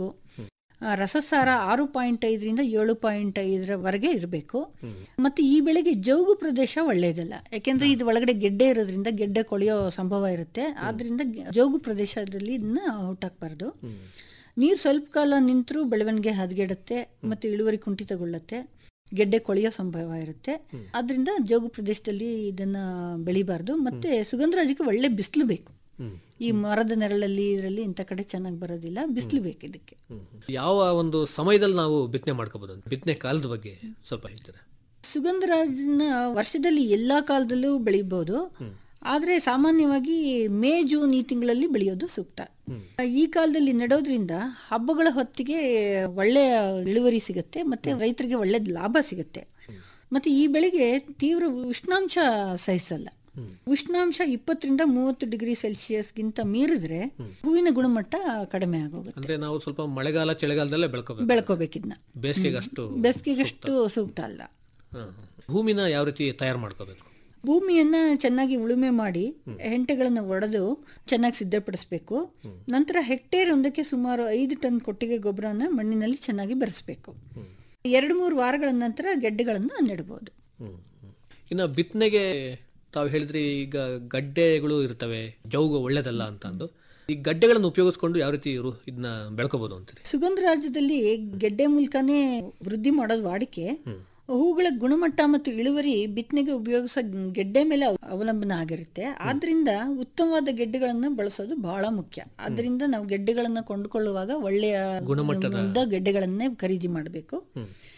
ರಸಸಾರ ಆರು ಪಾಯಿಂಟ್ ಐದರಿಂದ ಏಳು ಪಾಯಿಂಟ್ ಐದರವರೆಗೆ ಇರಬೇಕು ಮತ್ತೆ ಈ ಬೆಳೆಗೆ ಜೌಗು ಪ್ರದೇಶ ಒಳ್ಳೆಯದಲ್ಲ ಯಾಕೆಂದ್ರೆ ಇದು ಒಳಗಡೆ ಗೆಡ್ಡೆ ಇರೋದ್ರಿಂದ ಗೆಡ್ಡೆ ಕೊಳೆಯೋ ಸಂಭವ ಇರುತ್ತೆ ಆದ್ರಿಂದ ಗೆ- ಜೌಗು ಪ್ರದೇಶದಲ್ಲಿ ಇದನ್ನ ಹುಟ್ಟಾಕ್ಬಾರ್ದು ನೀರು ಸ್ವಲ್ಪ ಕಾಲ ನಿಂತರೂ ಬೆಳವಣಿಗೆ ಹದಗೆಡುತ್ತೆ ಮತ್ತೆ ಇಳುವರಿ ಕುಂಠಿತಗೊಳ್ಳುತ್ತೆ ಗೆಡ್ಡೆ ಕೊಳೆಯೋ ಸಂಭವ ಇರುತ್ತೆ ಆದ್ರಿಂದ ಜೋಗು ಪ್ರದೇಶದಲ್ಲಿ ಇದನ್ನ ಬೆಳಿಬಾರ್ದು ಮತ್ತೆ ಸುಗಂಧರಾಜಕ್ಕೆ ಒಳ್ಳೆ ಬಿಸಿಲು ಬೇಕು ಈ ಮರದ ನೆರಳಲ್ಲಿ ಇದರಲ್ಲಿ ಇಂಥ ಕಡೆ ಚೆನ್ನಾಗಿ ಬರೋದಿಲ್ಲ ಬಿಸಿಲು ಬೇಕು ಇದಕ್ಕೆ ಹ್ಮ್ ಹ್ಮ್. ಯಾವ ಒಂದು ಸಮಯದಲ್ಲಿ ನಾವು ಬಿತ್ತನೆ ಮಾಡ್ಕೋಬಹುದು ಅಂತ ಬಿತ್ತನೆ ಕಾಲದ ಬಗ್ಗೆ ಸ್ವಲ್ಪ ಹೇಳ್ತೀರಾ ಸುಗಂಧರಾಜನ ವರ್ಷದಲ್ಲಿ ಎಲ್ಲಾ ಕಾಲದಲ್ಲೂ ಬೆಳಿಬಹುದು ಆದ್ರೆ ಸಾಮಾನ್ಯವಾಗಿ ಮೇ ಜೂನ್ ಈ ತಿಂಗಳಲ್ಲಿ ಬೆಳೆಯೋದು ಸೂಕ್ತ ಈ ಕಾಲದಲ್ಲಿ ನೆಡೋದ್ರಿಂದ ಹಬ್ಬಗಳ ಹೊತ್ತಿಗೆ ಒಳ್ಳೆಯ ಇಳುವರಿ ಸಿಗುತ್ತೆ ಮತ್ತೆ ರೈತರಿಗೆ ಒಳ್ಳೆ ಲಾಭ ಸಿಗುತ್ತೆ ಮತ್ತೆ ಈ ಬೆಳೆಗೆ ತೀವ್ರ ಉಷ್ಣಾಂಶ ಸಹಿಸಲ್ಲ ಉಷ್ಣಾಂಶ ಇಪ್ಪತ್ತರಿಂದ ಮೂವತ್ತು ಡಿಗ್ರಿ ಸೆಲ್ಸಿಯಸ್ಗಿಂತ ಮೀರಿದ್ರೆ ಹೂವಿನ ಗುಣಮಟ್ಟ ಕಡಿಮೆ ಆಗೋಗುತ್ತೆ ಅಂದ್ರೆ ನಾವು ಸ್ವಲ್ಪ ಮಳೆಗಾಲ ಚಳಿಗಾಲದಲ್ಲೇ ಬೆಳ್ಕೋಬೇಕು ಬೆಳ್ಕೋಬೇಕಿದ್ನ ಬೇಸಿಗೆಗೆ ಅಷ್ಟು ಬೇಸಿಗೆಗಷ್ಟು ಸೂಕ್ತ ಅಲ್ಲ ಹ, ಹ. ಭೂಮಿನ ಯಾವ ರೀತಿ ತಯಾರು ಮಾಡ್ಕೋಬೇಕು ಭೂಮಿಯನ್ನ ಚೆನ್ನಾಗಿ ಉಳುಮೆ ಮಾಡಿ ಹೆಂಟೆಗಳನ್ನು ಒಡೆದು ಚೆನ್ನಾಗಿ ಸಿದ್ಧಪಡಿಸಬೇಕು ನಂತರ ಹೆಕ್ಟೇರ್ ಒಂದಕ್ಕೆ ಸುಮಾರು ಐದು ಟನ್ ಕೊಟ್ಟಿಗೆ ಗೊಬ್ಬರನ ಮಣ್ಣಿನಲ್ಲಿ ಚೆನ್ನಾಗಿ ಬೆರೆಸಬೇಕು ಎರಡು ಮೂರು ವಾರಗಳ ನಂತರ ಗೆಡ್ಡೆಗಳನ್ನು ನೆಡಬಹುದು ಹ್ಮ್, ಹ್ಮ್. ಇನ್ನು ಬಿತ್ತನೆಗೆ ತಾವು ಹೇಳಿದ್ರಿ ಈಗ ಗಡ್ಡೆಗಳು ಇರ್ತವೆ ಜೌಗು ಒಳ್ಳೇದಲ್ಲ ಅಂತ ಅಂದು ಈ ಗಡ್ಡೆಗಳನ್ನು ಉಪಯೋಗಿಸ್ಕೊಂಡು ಯಾವ ರೀತಿ ಇವರು ಇದನ್ನ ಬೆಳ್ಕೋಬಹುದು ಅಂತೀರಿ ಸುಗಂಧ ರಾಜ್ಯದಲ್ಲಿ ಗೆಡ್ಡೆ ಮೂಲಕನೇ ವೃದ್ಧಿ ಮಾಡೋದು ವಾಡಿಕೆ ಹೂಗಳ ಗುಣಮಟ್ಟ ಮತ್ತು ಇಳುವರಿ ಬಿತ್ತನೆಗೆ ಉಪಯೋಗಿಸೋ ಗೆಡ್ಡೆ ಮೇಲೆ ಅವ- ಅವಲಂಬನ ಆಗಿರುತ್ತೆ ಆದ್ರಿಂದ ಉತ್ತಮವಾದ ಗೆಡ್ಡೆಗಳನ್ನು ಬಳಸೋದು ಬಹಳ ಮುಖ್ಯ ಆದ್ರಿಂದ ನಾವು ಗೆಡ್ಡೆಗಳನ್ನು ಕೊಂಡುಕೊಳ್ಳುವಾಗ ಒಳ್ಳೆಯ ಗುಣಮಟ್ಟದ ಗೆಡ್ಡೆಗಳನ್ನೇ ಖರೀದಿ ಮಾಡಬೇಕು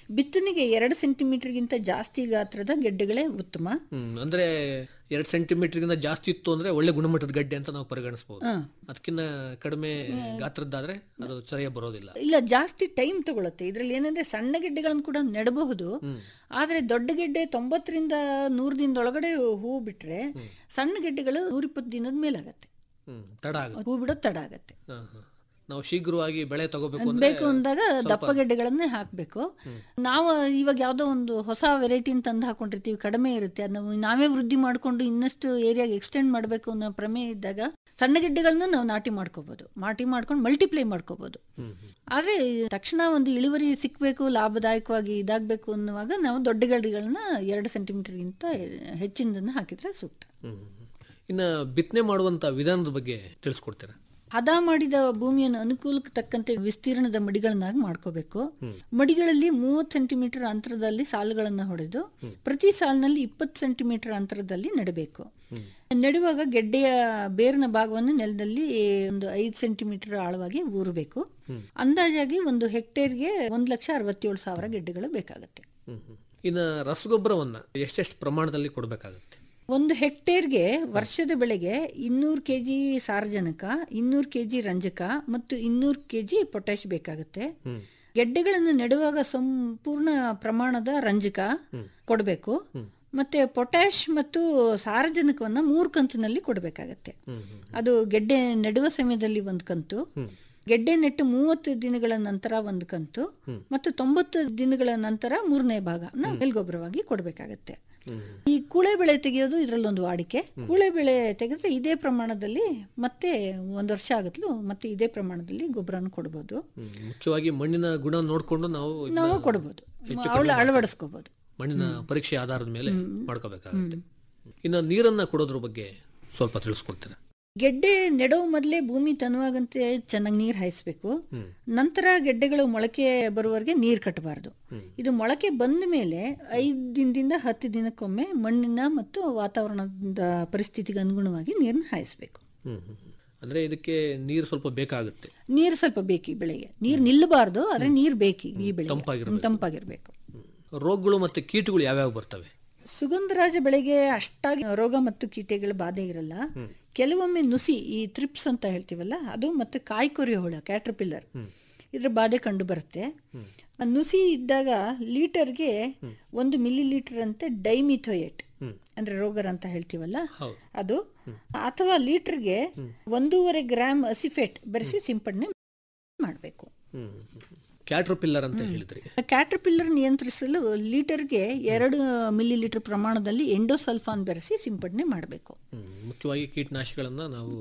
ಬಿತ್ತನೆಗೆ ಎರಡು ಸೆಂಟಿಮೀಟರ್ಗಿಂತ ಜಾಸ್ತಿ ಗಾತ್ರದ ಗೆಡ್ಡೆಗಳೇ ಉತ್ತಮ ಹ್ಮ್ ಅಂದ್ರೆ ಎರಡ್ ಸೆಂಟಿಮೀಟರ್ಗಿಂತ ಜಾಸ್ತಿ ಇತ್ತು ಅಂದ್ರೆ ಒಳ್ಳೆ ಗುಣಮಟ್ಟದ ಗಡ್ಡೆ ಅಂತ ನಾವು ಪರಿಗಣಿಸಬಹುದು ಹ. ಅದಕ್ಕಿಂತ ಕಡಿಮೆ ಗಾತ್ರದ್ದಾದ್ರೆ ಅದು ಸರಿಯಾಗಿ ಬರೋದಿಲ್ಲ ಇಲ್ಲ ಜಾಸ್ತಿ ಟೈಮ್ ತಗೊಳುತ್ತೆ ಇದ್ರಲ್ಲಿ ಏನಂದ್ರೆ ಸಣ್ಣ ಗೆಡ್ಡೆಗಳನ್ನು ಕೂಡ ನೆಡಬಹುದು ಆದ್ರೆ ದೊಡ್ಡ ಗೆಡ್ಡೆ ತೊಂಬತ್ತರಿಂದ ನೂರು ದಿನದೊಳಗಡೆ ಹೂ ಬಿಟ್ರೆ ಸಣ್ಣ ಗೆಡ್ಡೆಗಳು ನೂರಿಪ್ಪತ್ತು ದಿನದ ಮೇಲಾಗತ್ತೆ ಹ್ಮ್ ತಡ ಆಗುತ್ತೆ ಹೂ ಬಿಡೋದು ತಡ ಆಗತ್ತೆ ಹ, ಹ. ನಾವು ಶೀಘ್ರವಾಗಿ ಬೆಳೆ ತಗೋಬೇಕು ಅಂದ್ರೆ ಬೇಕು ಅಂದಾಗ ದಪ್ಪ ಗೆಡ್ಡೆಗಳನ್ನೇ ಹಾಕಬೇಕು ನಾವು ಇವಾಗ ಯಾವುದೋ ಒಂದು ಹೊಸ ವೆರೈಟಿನ ತಂದು ಹಾಕೊಂಡಿರ್ತೀವಿ ಕಡಿಮೆ ಇರುತ್ತೆ ಅದನ್ನ ನಾವೇ ವೃದ್ಧಿ ಮಾಡಿಕೊಂಡು ಇನ್ನಷ್ಟು ಏರಿಯಾಗೆ ಎಕ್ಸ್ಟೆಂಡ್ ಮಾಡಬೇಕು ಅನ್ನೋ ಪ್ರಮೇಯ ಇದ್ದಾಗ ಸಣ್ಣ ಗೆಡ್ಡೆಗಳನ್ನ ನಾವು ನಾಟಿ ಮಾಡ್ಕೋಬಹುದು ನಾಟಿ ಮಾಡ್ಕೊಂಡು ಮಲ್ಟಿಪ್ಲೈ ಮಾಡ್ಕೋಬಹುದು ಆದ್ರೆ ತಕ್ಷಣ ಒಂದು ಇಳುವರಿ ಸಿಕ್ಕಬೇಕು ಲಾಭದಾಯಕವಾಗಿ ಇದಾಗಬೇಕು ಅನ್ನುವಾಗ ನಾವು ದೊಡ್ಡ ಗೆಡ್ಡೆಗಳನ್ನ ಎರಡು ಸೆಂಟಿಮೀಟರ್ಗಿಂತ ಹೆಚ್ಚಿನದನ್ನ ಹಾಕಿದ್ರೆ ಸೂಕ್ತ ಹ್ಮ್. ಇನ್ನ ಬಿತ್ತನೆ ಮಾಡುವಂತ ವಿಧಾನದ ಬಗ್ಗೆ ತಿಳಿಸ್ಕೊಡ್ತೀರಾ ಹದ ಮಾಡಿದ ಭೂಮಿಯನ್ನು ಅನುಕೂಲಕ್ಕೆ ತಕ್ಕಂತೆ ವಿಸ್ತೀರ್ಣದ ಮಡಿಗಳನ್ನಾಗಿ ಮಾಡ್ಕೋಬೇಕು ಮಡಿಗಳಲ್ಲಿ ಮೂವತ್ತು ಸೆಂಟಿಮೀಟರ್ ಅಂತರದಲ್ಲಿ ಸಾಲುಗಳನ್ನು ಹೊಡೆದು ಪ್ರತಿ ಸಾಲಿನಲ್ಲಿ ಇಪ್ಪತ್ತು ಸೆಂಟಿಮೀಟರ್ ಅಂತರದಲ್ಲಿ ನೆಡಬೇಕು ನೆಡುವಾಗ ಗೆಡ್ಡೆಯ ಬೇರಿನ ಭಾಗವನ್ನು ನೆಲದಲ್ಲಿ ಒಂದು ಐದು ಸೆಂಟಿಮೀಟರ್ ಆಳವಾಗಿ ಊರಬೇಕು ಅಂದಾಜಾಗಿ ಒಂದು ಹೆಕ್ಟೇರ್ಗೆ ಒಂದು ಲಕ್ಷ ಅರವತ್ತೇಳು ಸಾವಿರ ಗೆಡ್ಡೆಗಳು ಬೇಕಾಗುತ್ತೆ ಹ್ಮ್, ಹ್ಮ್. ಇನ್ನ ರಸಗೊಬ್ಬರವನ್ನ ಎಷ್ಟೆಷ್ಟು ಪ್ರಮಾಣದಲ್ಲಿ ಕೊಡಬೇಕಾಗುತ್ತೆ ಒಂದು ಹೆಕ್ಟೇರ್ಗೆ ವರ್ಷದ ಬೆಳೆಗೆ ಇನ್ನೂರು ಕೆ ಜಿ ಸಾರಜನಕ ಇನ್ನೂರು ಕೆ ಜಿ ರಂಜಕ ಮತ್ತು ಇನ್ನೂರು ಕೆ ಜಿ ಪೊಟ್ಯಾಶ್ ಬೇಕಾಗುತ್ತೆ ಗೆಡ್ಡೆಗಳನ್ನು ನೆಡುವಾಗ ಸಂಪೂರ್ಣ ಪ್ರಮಾಣದ ರಂಜಕ ಕೊಡಬೇಕು ಮತ್ತೆ ಪೊಟ್ಯಾಶ್ ಮತ್ತು ಸಾರಜನಕವನ್ನ ಮೂರು ಕಂತಿನಲ್ಲಿ ಕೊಡಬೇಕಾಗತ್ತೆ ಅದು ಗೆಡ್ಡೆ ನೆಡುವ ಸಮಯದಲ್ಲಿ ಒಂದು ಕಂತು ಗೆಡ್ಡೆ ನೆಟ್ಟು ಮೂವತ್ತು ದಿನಗಳ ನಂತರ ಒಂದು ಕಂತು ಮತ್ತು ತೊಂಬತ್ತು ದಿನಗಳ ನಂತರ ಮೂರನೇ ಭಾಗ ಮೇಲ್ಗೊಬ್ಬರವಾಗಿ ಕೊಡಬೇಕಾಗತ್ತೆ ಈ ಕೂಳೆ ಬೆಳೆ ತೆಗೆಯೋದು ಇದರಲ್ಲೊಂದು ವಾಡಿಕೆ ಕೂಳೆ ಬೆಳೆ ತೆಗೆದ್ರೆ ಇದೇ ಪ್ರಮಾಣದಲ್ಲಿ ಮತ್ತೆ ಒಂದು ವರ್ಷ ಆಗತ್ಲು ಮತ್ತೆ ಇದೇ ಪ್ರಮಾಣದಲ್ಲಿ ಗೊಬ್ಬರನ ಕೊಡ್ಬೋದು ಹ್ಮ್. ಮುಖ್ಯವಾಗಿ ಮಣ್ಣಿನ ಗುಣ ನೋಡಿಕೊಂಡು ನಾವು ಇದನ್ನ ನಾವು ಕೊಡ್ಬೋದು ಅವಳ ಅಳವಡಿಸ್ಕೋಬಹುದು ಮಣ್ಣಿನ ಪರೀಕ್ಷೆ ಆಧಾರದ ಮೇಲೆ ಮಾಡ್ಕೋಬೇಕಾಗುತ್ತೆ ಇನ್ನು ನೀರನ್ನ ಕೊಡೋದ್ರ ಬಗ್ಗೆ ಸ್ವಲ್ಪ ತಿಳಿಸ್ಕೊಡ್ತೀರಾ ಗೆಡ್ಡೆ ನೆಡೋ ಮೊದಲೇ ಭೂಮಿ ತನುವಾಗಂತೆ ಚೆನ್ನಾಗಿ ನೀರು ಹಾಯಿಸ್ಬೇಕು ನಂತರ ಗೆಡ್ಡೆಗಳು ಮೊಳಕೆ ಬರುವವರೆಗೆ ನೀರು ಕಟ್ಟಬಾರ್ದು ಇದು ಮೊಳಕೆ ಬಂದ ಮೇಲೆ ಐದು ದಿನದಿಂದ ಹತ್ತು ದಿನಕ್ಕೊಮ್ಮೆ ಮಣ್ಣಿನ ಮತ್ತು ವಾತಾವರಣದ ಪರಿಸ್ಥಿತಿಗೆ ಅನುಗುಣವಾಗಿ ನೀರನ್ನ ಹಾಯಿಸ್ಬೇಕು ಹ್ಮ್ ಹ್ಮ್, ಹ್ಮ್. ಅಂದ್ರೆ ಇದಕ್ಕೆ ನೀರು ಸ್ವಲ್ಪ ಬೇಕಾಗುತ್ತೆ ನೀರು ಸ್ವಲ್ಪ ಬೇಕು ಈ ಬೆಳೆಗೆ ನೀರು ನಿಲ್ಲಬಾರ್ದು ಆದ್ರೆ ನೀರು ಬೇಕು ಈ ಬೆಳೆಗೆ ತಂಪಾಗಿರ್ಬೇಕು. ತಂಪಾಗಿರ್ಬೇಕು ಹ್ಮ್. ರೋಗಗಳು ಮತ್ತೆ ಕೀಟಗಳು ಯಾವ್ಯಾವ ಬರ್ತವೆ ಸುಗಂಧರಾಜ ಬೆಳೆಗೆ ಅಷ್ಟಾಗಿ ರೋಗ ಮತ್ತು ಕೀಟಗಳ ಬಾಧೆ ಇರಲ್ಲ ಕೆಲವೊಮ್ಮೆ ನುಸಿ ಈ ತ್ರಿಪ್ಸ್ ಅಂತ ಹೇಳ್ತೀವಲ್ಲ ಅದು ಮತ್ತು ಕಾಯಿ ಕೊರಿಯೋ ಹುಳ ಕ್ಯಾಟ್ರಪಿಲ್ಲರ್ ಇದ್ರ ಬಾಧೆ ಕಂಡು ಬರುತ್ತೆ ಆ ನುಸಿ ಇದ್ದಾಗ ಲೀಟರ್ಗೆ ಒಂದು ಮಿಲಿ ಲೀಟರ್ ಅಂತೆ ಡೈಮಿಥೋಯೇಟ್ ಅಂದ್ರೆ ರೋಗರ್ ಅಂತ ಹೇಳ್ತೀವಲ್ಲ ಹೌದು. ಅದು ಅಥವಾ ಲೀಟರ್ಗೆ ಒಂದೂವರೆ ಗ್ರಾಮ್ ಅಸಿಫೇಟ್ ಬೆರೆಸಿ ಸಿಂಪಡಣೆ ಮಾಡಬೇಕು ಹ್ಮ್ ಕ್ಯಾಟ್ರೋಪಿಲ್ಲರ್ ಅಂತ ಹೇಳಿದ್ರಿ ಕ್ಯಾಟರ್ಪಿಲ್ಲರ್ ನಿಯಂತ್ರಿಸಲು ಲೀಟರ್ಗೆ ಎರಡು ಮಿಲಿ ಲೀಟರ್ ಪ್ರಮಾಣದಲ್ಲಿ ಎಂಡೋಸಲ್ಫಾನ್ ಬೆರೆಸಿ ಸಿಂಪಡಣೆ ಮಾಡಬೇಕು ಹ್ಮ್. ಮುಖ್ಯವಾಗಿ ಕೀಟನಾಶಕಗಳನ್ನ ನಾವು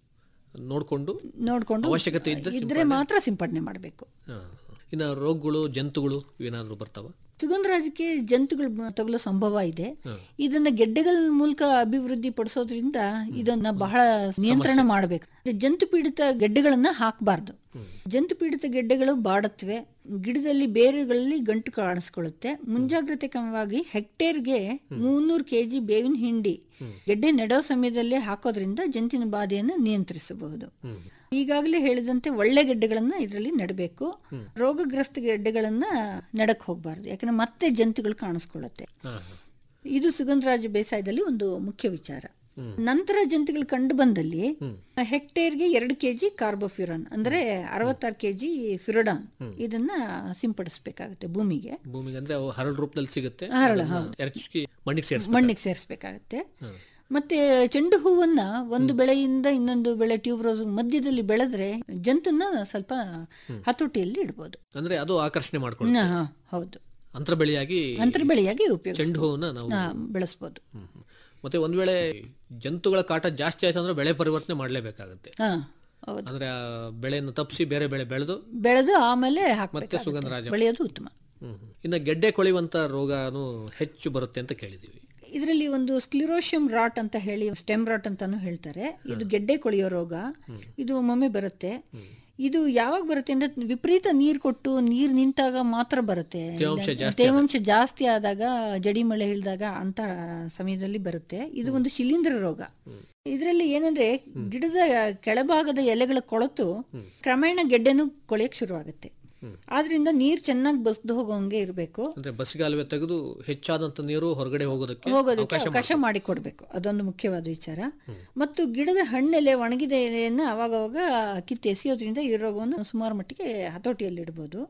ನೋಡಿಕೊಂಡು ನೋಡ್ಕೊಂಡು ಅವಶ್ಯಕತೆ ಇದ್ದರೆ ಇದ್ರೆ ಮಾತ್ರ ಸಿಂಪಡಣೆ ಮಾಡಬೇಕು ಇನ್ನು ರೋಗಗಳು ಜಂತುಗಳು ಏನಾದರೂ ಬರ್ತಾವ ಸುಗಂಧರಾಜಕ್ಕೆ ಜಂತುಗಳು ಬ- ತಗುಲೋ ಸಂಭವ ಇದೆ ಇದನ್ನ ಗೆಡ್ಡೆಗಳ ಮೂಲಕ ಅಭಿವೃದ್ಧಿ ಪಡಿಸೋದ್ರಿಂದ ಇದನ್ನ ಬಹಳ ನಿಯಂತ್ರಣ ಮಾಡಬೇಕು ಜಂತು ಪೀಡಿತ ಗೆಡ್ಡೆಗಳನ್ನ ಹಾಕಬಾರ್ದು ಜಂತು ಪೀಡಿತ ಗೆಡ್ಡೆಗಳು ಬಾಡತ್ವೆ ಗಿಡದಲ್ಲಿ ಬೇರುಗಳಲ್ಲಿ ಗಂಟು ಕಾಣಿಸ್ಕೊಳ್ಳುತ್ತೆ ಮುಂಜಾಗ್ರತೆ ಕ್ರಮವಾಗಿ ಹೆಕ್ಟೇರ್ಗೆ ಮುನ್ನೂರು ಕೆಜಿ ಬೇವಿನ ಹಿಂಡಿ ಗೆಡ್ಡೆ ನೆಡೋ ಸಮಯದಲ್ಲೇ ಹಾಕೋದ್ರಿಂದ ಜಂತಿನ ಬಾಧೆಯನ್ನು ನಿಯಂತ್ರಿಸಬಹುದು ಈಗಾಗಲೇ ಹೇಳಿದಂತೆ ಒಳ್ಳೆ ಗೆಡ್ಡೆಗಳನ್ನ ಇದರಲ್ಲಿ ನೆಡಬೇಕು ರೋಗಗ್ರಸ್ತ ಗೆಡ್ಡೆಗಳನ್ನ ನೆಡಕ್ ಹೋಗ್ಬಾರ್ದು ಯಾಕಂದ್ರೆ ಮತ್ತೆ ಜಂತುಗಳು ಕಾಣಿಸ್ಕೊಳ್ಳುತ್ತೆ ಹಾಂ ಹಾಂ ಇದು ಸುಗಂಧರಾಜ ಬೇಸಾಯದಲ್ಲಿ ಒಂದು ಮುಖ್ಯ ವಿಚಾರ ನಂತರ ಜಂತುಗಳು ಕಂಡು ಬಂದಲ್ಲಿ ಹೆಕ್ಟೇರ್ಗೆ ಎರಡು ಕೆಜಿ ಕಾರ್ಬೋಫ್ಯೂರಾನ್ ಅಂದ್ರೆ ಅರವತ್ತಾರು ಕೆಜಿ ಫಿರೋಡಾನ್ ಇದನ್ನ ಸಿಂಪಡಿಸಬೇಕಾಗುತ್ತೆ ಭೂಮಿಗೆ ಭೂಮಿಗೆ ಅಂದ್ರೆ ಅವು ಹರಳು ರೂಪದಲ್ಲಿ ಸಿಗುತ್ತೆ ಅದನ್ನ ಎರಚಿ ಮಣ್ಣಿಗೆ ಸೇರಿಸ್ಬೇಕು ಮಣ್ಣಿಗೆ ಸೇರಿಸಬೇಕಾಗುತ್ತೆ ಮತ್ತೆ ಚೆಂಡು ಹೂವನ್ನ ಒಂದು ಬೆಳೆಯಿಂದ ಇನ್ನೊಂದು ಬೆಳೆ ಟ್ಯೂಬ್ ರೋಸ್ ಮಧ್ಯದಲ್ಲಿ ಬೆಳೆದ್ರೆ ಜಂತನ್ನ ಸ್ವಲ್ಪ ಹತೋಟಿಯಲ್ಲಿ ಇಡ್ಬೋದು ಅಂದ್ರೆ ಅದು ಆಕರ್ಷಣೆ ಮಾಡ್ಕೊಂಡು ನ- ಹಾ, ಹೌದು ಅಂತರ ಬೆಳೆಯಾಗಿ ಅಂತರ ಬೆಳೆಯಾಗಿ ಉಪಯೋಗ ಚೆಂಡು ಹೂವನ್ನ ನಾವು ಬೆಳೆಸ್ಬೋದು ಹ್ಮ್, ಹ್ಮ್. ಮತ್ತೆ ಒಂದ್ ವೇಳೆ ಜಂತುಗಳ ಕಾಟ ಜಾಸ್ತಿ ಆಯ್ತು ಅಂದ್ರೆ ಬೆಳೆ ಪರಿವರ್ತನೆ ಮಾಡಲೇಬೇಕಾಗುತ್ತೆ ಹಾ ಹೌದು ಅಂದ್ರೆ ಆ ಬೆಳೆಯನ್ನು ತಪ್ಪಿಸಿ ಬೇರೆ ಬೆಳೆ ಬೆಳೆದು ಬೆಳೆದು ಆಮೇಲೆ ಮತ್ತೆ ಹಾಕ್ಬೇಕು ಸುಗಂಧರಾಜ ಬೆಳೆಯೋದು ಉತ್ತಮ ಹ್ಮ್ ಹ್ಮ್. ಇನ್ನು ಗೆಡ್ಡೆ ಕೊಳೆಯುವಂತ ರೋಗನು ಹೆಚ್ಚು ಬರುತ್ತೆ ಅಂತ ಕೇಳಿದೀವಿ ಇದರಲ್ಲಿ ಒಂದು ಸ್ಕ್ಲಿರೋಶಿಯಂ ರಾಟ್ ಅಂತ ಹೇಳಿ ಸ್ಟೆಮ್ ರಾಟ್ ಅಂತಾನು ಹೇಳ್ತಾರೆ ಇದು ಗೆಡ್ಡೆ ಕೊಳೆಯೋ ರೋಗ ಇದು ಒಮ್ಮೊಮ್ಮೆ ಬರುತ್ತೆ ಇದು ಯಾವಾಗ ಬರುತ್ತೆ ಅಂದ್ರೆ ವಿಪರೀತ ನೀರು ಕೊಟ್ಟು ನೀರು ನಿಂತಾಗ ಮಾತ್ರ ಬರುತ್ತೆ ತೇವಾಂಶ ಜಾಸ್ತಿ ತೇವಾಂಶ ಜಾಸ್ತಿ ಆದಾಗ ಜಡಿ ಮಳೆ ಇಳಿದಾಗ ಅಂತ ಸಮಯದಲ್ಲಿ ಬರುತ್ತೆ ಇದು ಒಂದು ಶಿಲೀಂಧ್ರ ರೋಗ ಇದರಲ್ಲಿ ಏನಂದ್ರೆ ಗಿಡದ ಕೆಳಭಾಗದ ಎಲೆಗಳ ಕೊಳತು ಕ್ರಮೇಣ ಗೆಡ್ಡೆನು ಕೊಳೆಯಕ್ ಶುರುವಾಗುತ್ತೆ ಆದ್ರಿಂದ ನೀರ್ ಚೆನ್ನಾಗಿ ಬಸ್ದು ಹೋಗೋಂಗೆ ಇರಬೇಕು ಅಂದ್ರೆ ಬಸ್ಗಾಲುವೆ ತೆಗೆದು ಹೆಚ್ಚಾದಂತ ನೀರು ಹೊರಗಡೆ ಹೋಗೋದಕ್ಕೆ ಹೋಗೋದಕ್ಕೆ ಅವಕಾಶ ಅವಕಾಶ ಮಾಡಿಕೊಡ್ಬೇಕು ಅದೊಂದು ಮುಖ್ಯವಾದ ವಿಚಾರ ಮತ್ತು ಗಿಡದ ಹಣ್ಣೆಲೆ ಒಣಗಿದ ಎಲೆಯನ್ನು ಅವಾಗವಾಗ ಕಿತ್ತು ಎಸೆಯೋದ್ರಿಂದ ಈ ರೋಗವನ್ನು ಸುಮಾರು ಮಟ್ಟಿಗೆ ಹತೋಟಿಯಲ್ಲಿ ಇಡ್ಬೋದು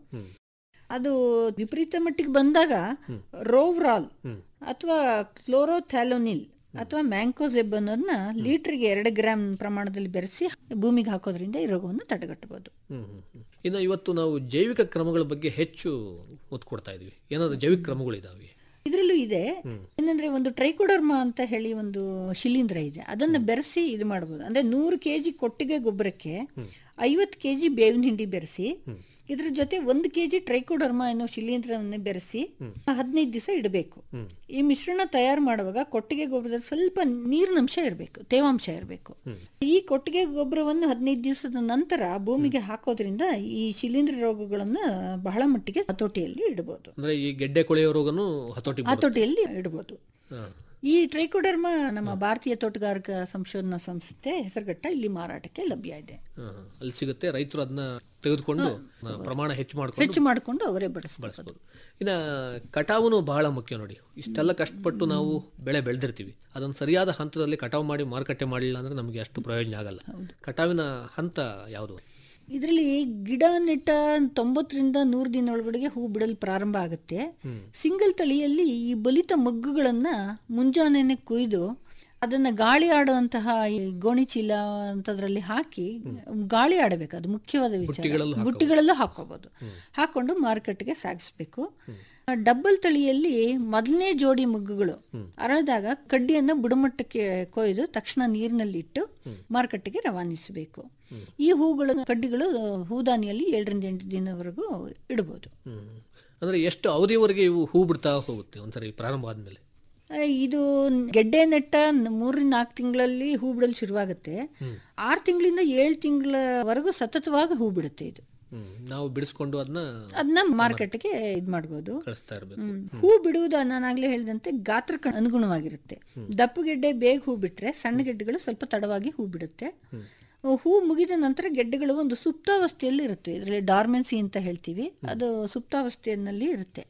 ಅದು ವಿಪರೀತ ಮಟ್ಟಿಗೆ ಬಂದಾಗ ರೋವ್ರಾಲ್ ಅಥವಾ ಕ್ಲೋರೋಥ್ಯಾಲೋನಿಲ್ ಅಥವಾ ಮ್ಯಾಂಕೋಸೆಬ್ ಅನ್ನೋದನ್ನ ಲೀಟರ್ಗೆ ಎರಡು ಗ್ರಾಮ್ ಪ್ರಮಾಣದಲ್ಲಿ ಬೆರೆಸಿ ಭೂಮಿಗೆ ಹಾಕೋದ್ರಿಂದ ಈ ರೋಗವನ್ನು ತಡೆಗಟ್ಟಬಹುದು ಹ್ಮ್ ಹ್ಮ್ ಹ್ಮ್. ಇನ್ನು ಇವತ್ತು ನಾವು ಜೈವಿಕ ಕ್ರಮಗಳ ಬಗ್ಗೆ ಹೆಚ್ಚು ಒತ್ತು ಕೊಡ್ತಾ ಇದೀವಿ ಏನಾದ್ರು ಜೈವಿಕ ಕ್ರಮಗಳಿದಾವೆ ಇದರಲ್ಲೂ ಇದೆ ಏನಂದ್ರೆ ಒಂದು ಟ್ರೈಕೋಡರ್ಮಾ ಅಂತ ಹೇಳಿ ಒಂದು ಶಿಲೀಂಧ್ರ ಇದೆ ಅದನ್ನ ಬೆರೆಸಿ ಇದು ಮಾಡಬಹುದು ಅಂದ್ರೆ ನೂರು ಕೆಜಿ ಕೊಟ್ಟಿಗೆ ಗೊಬ್ಬರಕ್ಕೆ ಐವತ್ತು ಕೆಜಿ ಬೇವಿನ ಹಿಂಡಿ ಬೆರೆಸಿ ಇದ್ರ ಜೊತೆ ಒಂದು ಕೆಜಿ ಟ್ರೈಕೋಡರ್ಮಾ ಅನ್ನೋ ಶಿಲೀಂಧ್ರವನ್ನು ಬೆರೆಸಿ ಹದಿನೈದು ದಿವಸ ಇಡಬೇಕು ಈ ಮಿಶ್ರಣ ತಯಾರು ಮಾಡುವಾಗ ಕೊಟ್ಟಿಗೆ ಗೊಬ್ಬರದಲ್ಲಿ ಸ್ವಲ್ಪ ನೀರಿನಂಶ ಇರಬೇಕು ತೇವಾಂಶ ಇರಬೇಕು ಈ ಕೊಟ್ಟಿಗೆ ಗೊಬ್ಬರವನ್ನು ಹದಿನೈದು ದಿವಸದ ನಂತರ ಭೂಮಿಗೆ ಹಾಕೋದ್ರಿಂದ ಈ ಶಿಲೀಂಧ್ರ ರೋಗಗಳನ್ನ ಬಹಳ ಮಟ್ಟಿಗೆ ಹತೋಟಿಯಲ್ಲಿ ಇಡಬಹುದು ಅಂದ್ರೆ ಈ ಗೆಡ್ಡೆ ಕೊಳೆಯೋ ರೋಗನು ಹತೋಟಿ ಬರುತ್ತೆ. ಹತೋಟಿಯಲ್ಲಿ ಇಡಬಹುದು ಹಾ. ಈ ಟ್ರೈಕೋಡರ್ಮ ನಮ್ಮ ಭಾರತೀಯ ತೋಟಗಾರಿಕಾ ಸಂಶೋಧನಾ ಸಂಸ್ಥೆ ಹೆಸರುಘಟ್ಟ ಇಲ್ಲಿ ಮಾರಾಟಕ್ಕೆ ಲಭ್ಯ ಇದೆ ಹಾ, ಹಾ. ಅಲ್ಲಿ ಸಿಗುತ್ತೆ ರೈತರು ಅದನ್ನ ತೆಗೆದುಕೊಂಡು ಆ, ಪ್ರಮಾಣ ಹೆಚ್ಚು ಮಾಡ್ಕೊಂಡು ಹೆಚ್ಚು ಮಾಡಿಕೊಂಡು ಅವರೇ ಬಳಸಬಹುದು ಬಳಸ್ಬೋದು ಇನ್ನ ಕಟಾವುನು ಬಹಳ ಮುಖ್ಯ ನೋಡಿ ಇಷ್ಟೆಲ್ಲ ಕಷ್ಟಪಟ್ಟು ನಾವು ಬೆಳೆ ಬೆಳೆದಿರ್ತೀವಿ ಅದನ್ನು ಸರಿಯಾದ ಹಂತದಲ್ಲಿ ಕಟಾವು ಮಾಡಿ ಮಾರುಕಟ್ಟೆ ಮಾಡಲಿಲ್ಲ ಅಂದ್ರೆ ನಮಗೆ ಅಷ್ಟು ಪ್ರಯೋಜನ ಆಗಲ್ಲ ಕಟಾವಿನ ಹಂತ ಯಾವುದು ಇದರಲ್ಲಿ ಗಿಡ ನೆಟ್ಟ ತೊಂಬತ್ತರಿಂದ ನೂರು ದಿನ ಒಳಗಡೆಗೆ ಹೂ ಬಿಡಲು ಪ್ರಾರಂಭ ಆಗುತ್ತೆ ಸಿಂಗಲ್ ತಳಿಯಲ್ಲಿ ಈ ಬಲಿತ ಮಗ್ಗುಗಳನ್ನ ಮುಂಜಾನೆನೆ ಕೊಯ್ದು ಅದನ್ನ ಗಾಳಿ ಆಡುವಂತಹ ಈ ಗೋಣಿ ಚೀಲ ಅಂತದ್ರಲ್ಲಿ ಹಾಕಿ ಗಾಳಿ ಆಡಬೇಕು ಅದು ಮುಖ್ಯವಾದ ವಿಚಾರ ಬುಟ್ಟಿಗಳಲ್ಲೂ ಹಾಕ್ಬೋದು. ಬುಟ್ಟಿಗಳಲ್ಲೂ ಹಾಕೋಬಹುದು ಹಾಕೊಂಡು ಮಾರುಕಟ್ಟೆಗೆ ಸಾಗಿಸ್ಬೇಕು ಡಬ್ಬಲ್ ತಳಿಯಲ್ಲಿ ಮೊದಲನೇ ಜೋಡಿ ಮಗ್ಗುಗಳು ಅರಳಿದಾಗ ಕಡ್ಡಿಯನ್ನು ಬುಡಮಟ್ಟಕ್ಕೆ ಕೊಯ್ದು ತಕ್ಷಣ ನೀರಿನಲ್ಲಿ ಇಟ್ಟು ಮಾರುಕಟ್ಟೆಗೆ ರವಾನಿಸಬೇಕು ಈ ಹೂಗಳು ಕಡ್ಡಿಗಳು ಹೂದಾನಿಯಲ್ಲಿ ಏಳರಿಂದ ಎಂಟು ದಿನವರೆಗೂ ಇಡಬಹುದು ಹ್ಮ್. ಅಂದ್ರೆ ಎಷ್ಟು ಅವಧಿವರೆಗೆ ಇವು ಹೂ ಬಿಡ್ತಾ ಹೋಗುತ್ತೆ ಒಂದ್ಸರಿ ಪ್ರಾರಂಭ ಆದ್ಮೇಲೆ ಆ, ಇದು ಗೆಡ್ಡೆ ನೆಟ್ಟ ನ- ಮೂರರಿಂದ ನಾಲ್ಕು ತಿಂಗಳಲ್ಲಿ ಹೂ ಬಿಡಲು ಶುರುವಾಗುತ್ತೆ ಆರು ತಿಂಗಳಿಂದ ಏಳು ತಿಂಗಳವರೆಗೂ ಸತತವಾಗಿ ಹೂ ಬಿಡುತ್ತೆ ಇದು ಹ್ಮ್. ನಾವು ಬಿಡಿಸ್ಕೊಂಡು ಅದನ್ನ ಅದನ್ನ ಮಾರ್ಕೆಟ್ಗೆ ಇದು ಮಾಡ್ಬೋದು ಕಳಿಸ್ತಾ ಇರಬೇಕು ಹ್ಮ್. ಹೂ ಬಿಡುವುದು ನಾನಾಗ್ಲೇ ಹೇಳಿದಂತೆ ಗಾತ್ರಕ್ಕೆ ಅನುಗುಣವಾಗಿರುತ್ತೆ ದಪ್ಪು ಗೆಡ್ಡೆ ಬೇಗ ಹೂ ಬಿಟ್ರೆ ಸಣ್ಣ ಗೆಡ್ಡೆಗಳು ಸ್ವಲ್ಪ ತಡವಾಗಿ ಹೂ ಬಿಡುತ್ತೆ ಹೂ ಮುಗಿದ ನಂತರ ಗೆಡ್ಡೆಗಳು ಒಂದು ಸುಪ್ತಾವಸ್ಥೆಯಲ್ಲಿ ಇರುತ್ತೆ ಇದರಲ್ಲಿ ಡಾರ್ಮೆನ್ಸಿ ಅಂತ ಹೇಳ್ತೀವಿ ಅದು ಸುಪ್ತಾವಸ್ಥೆಯಲ್ಲಿ ಇರುತ್ತೆ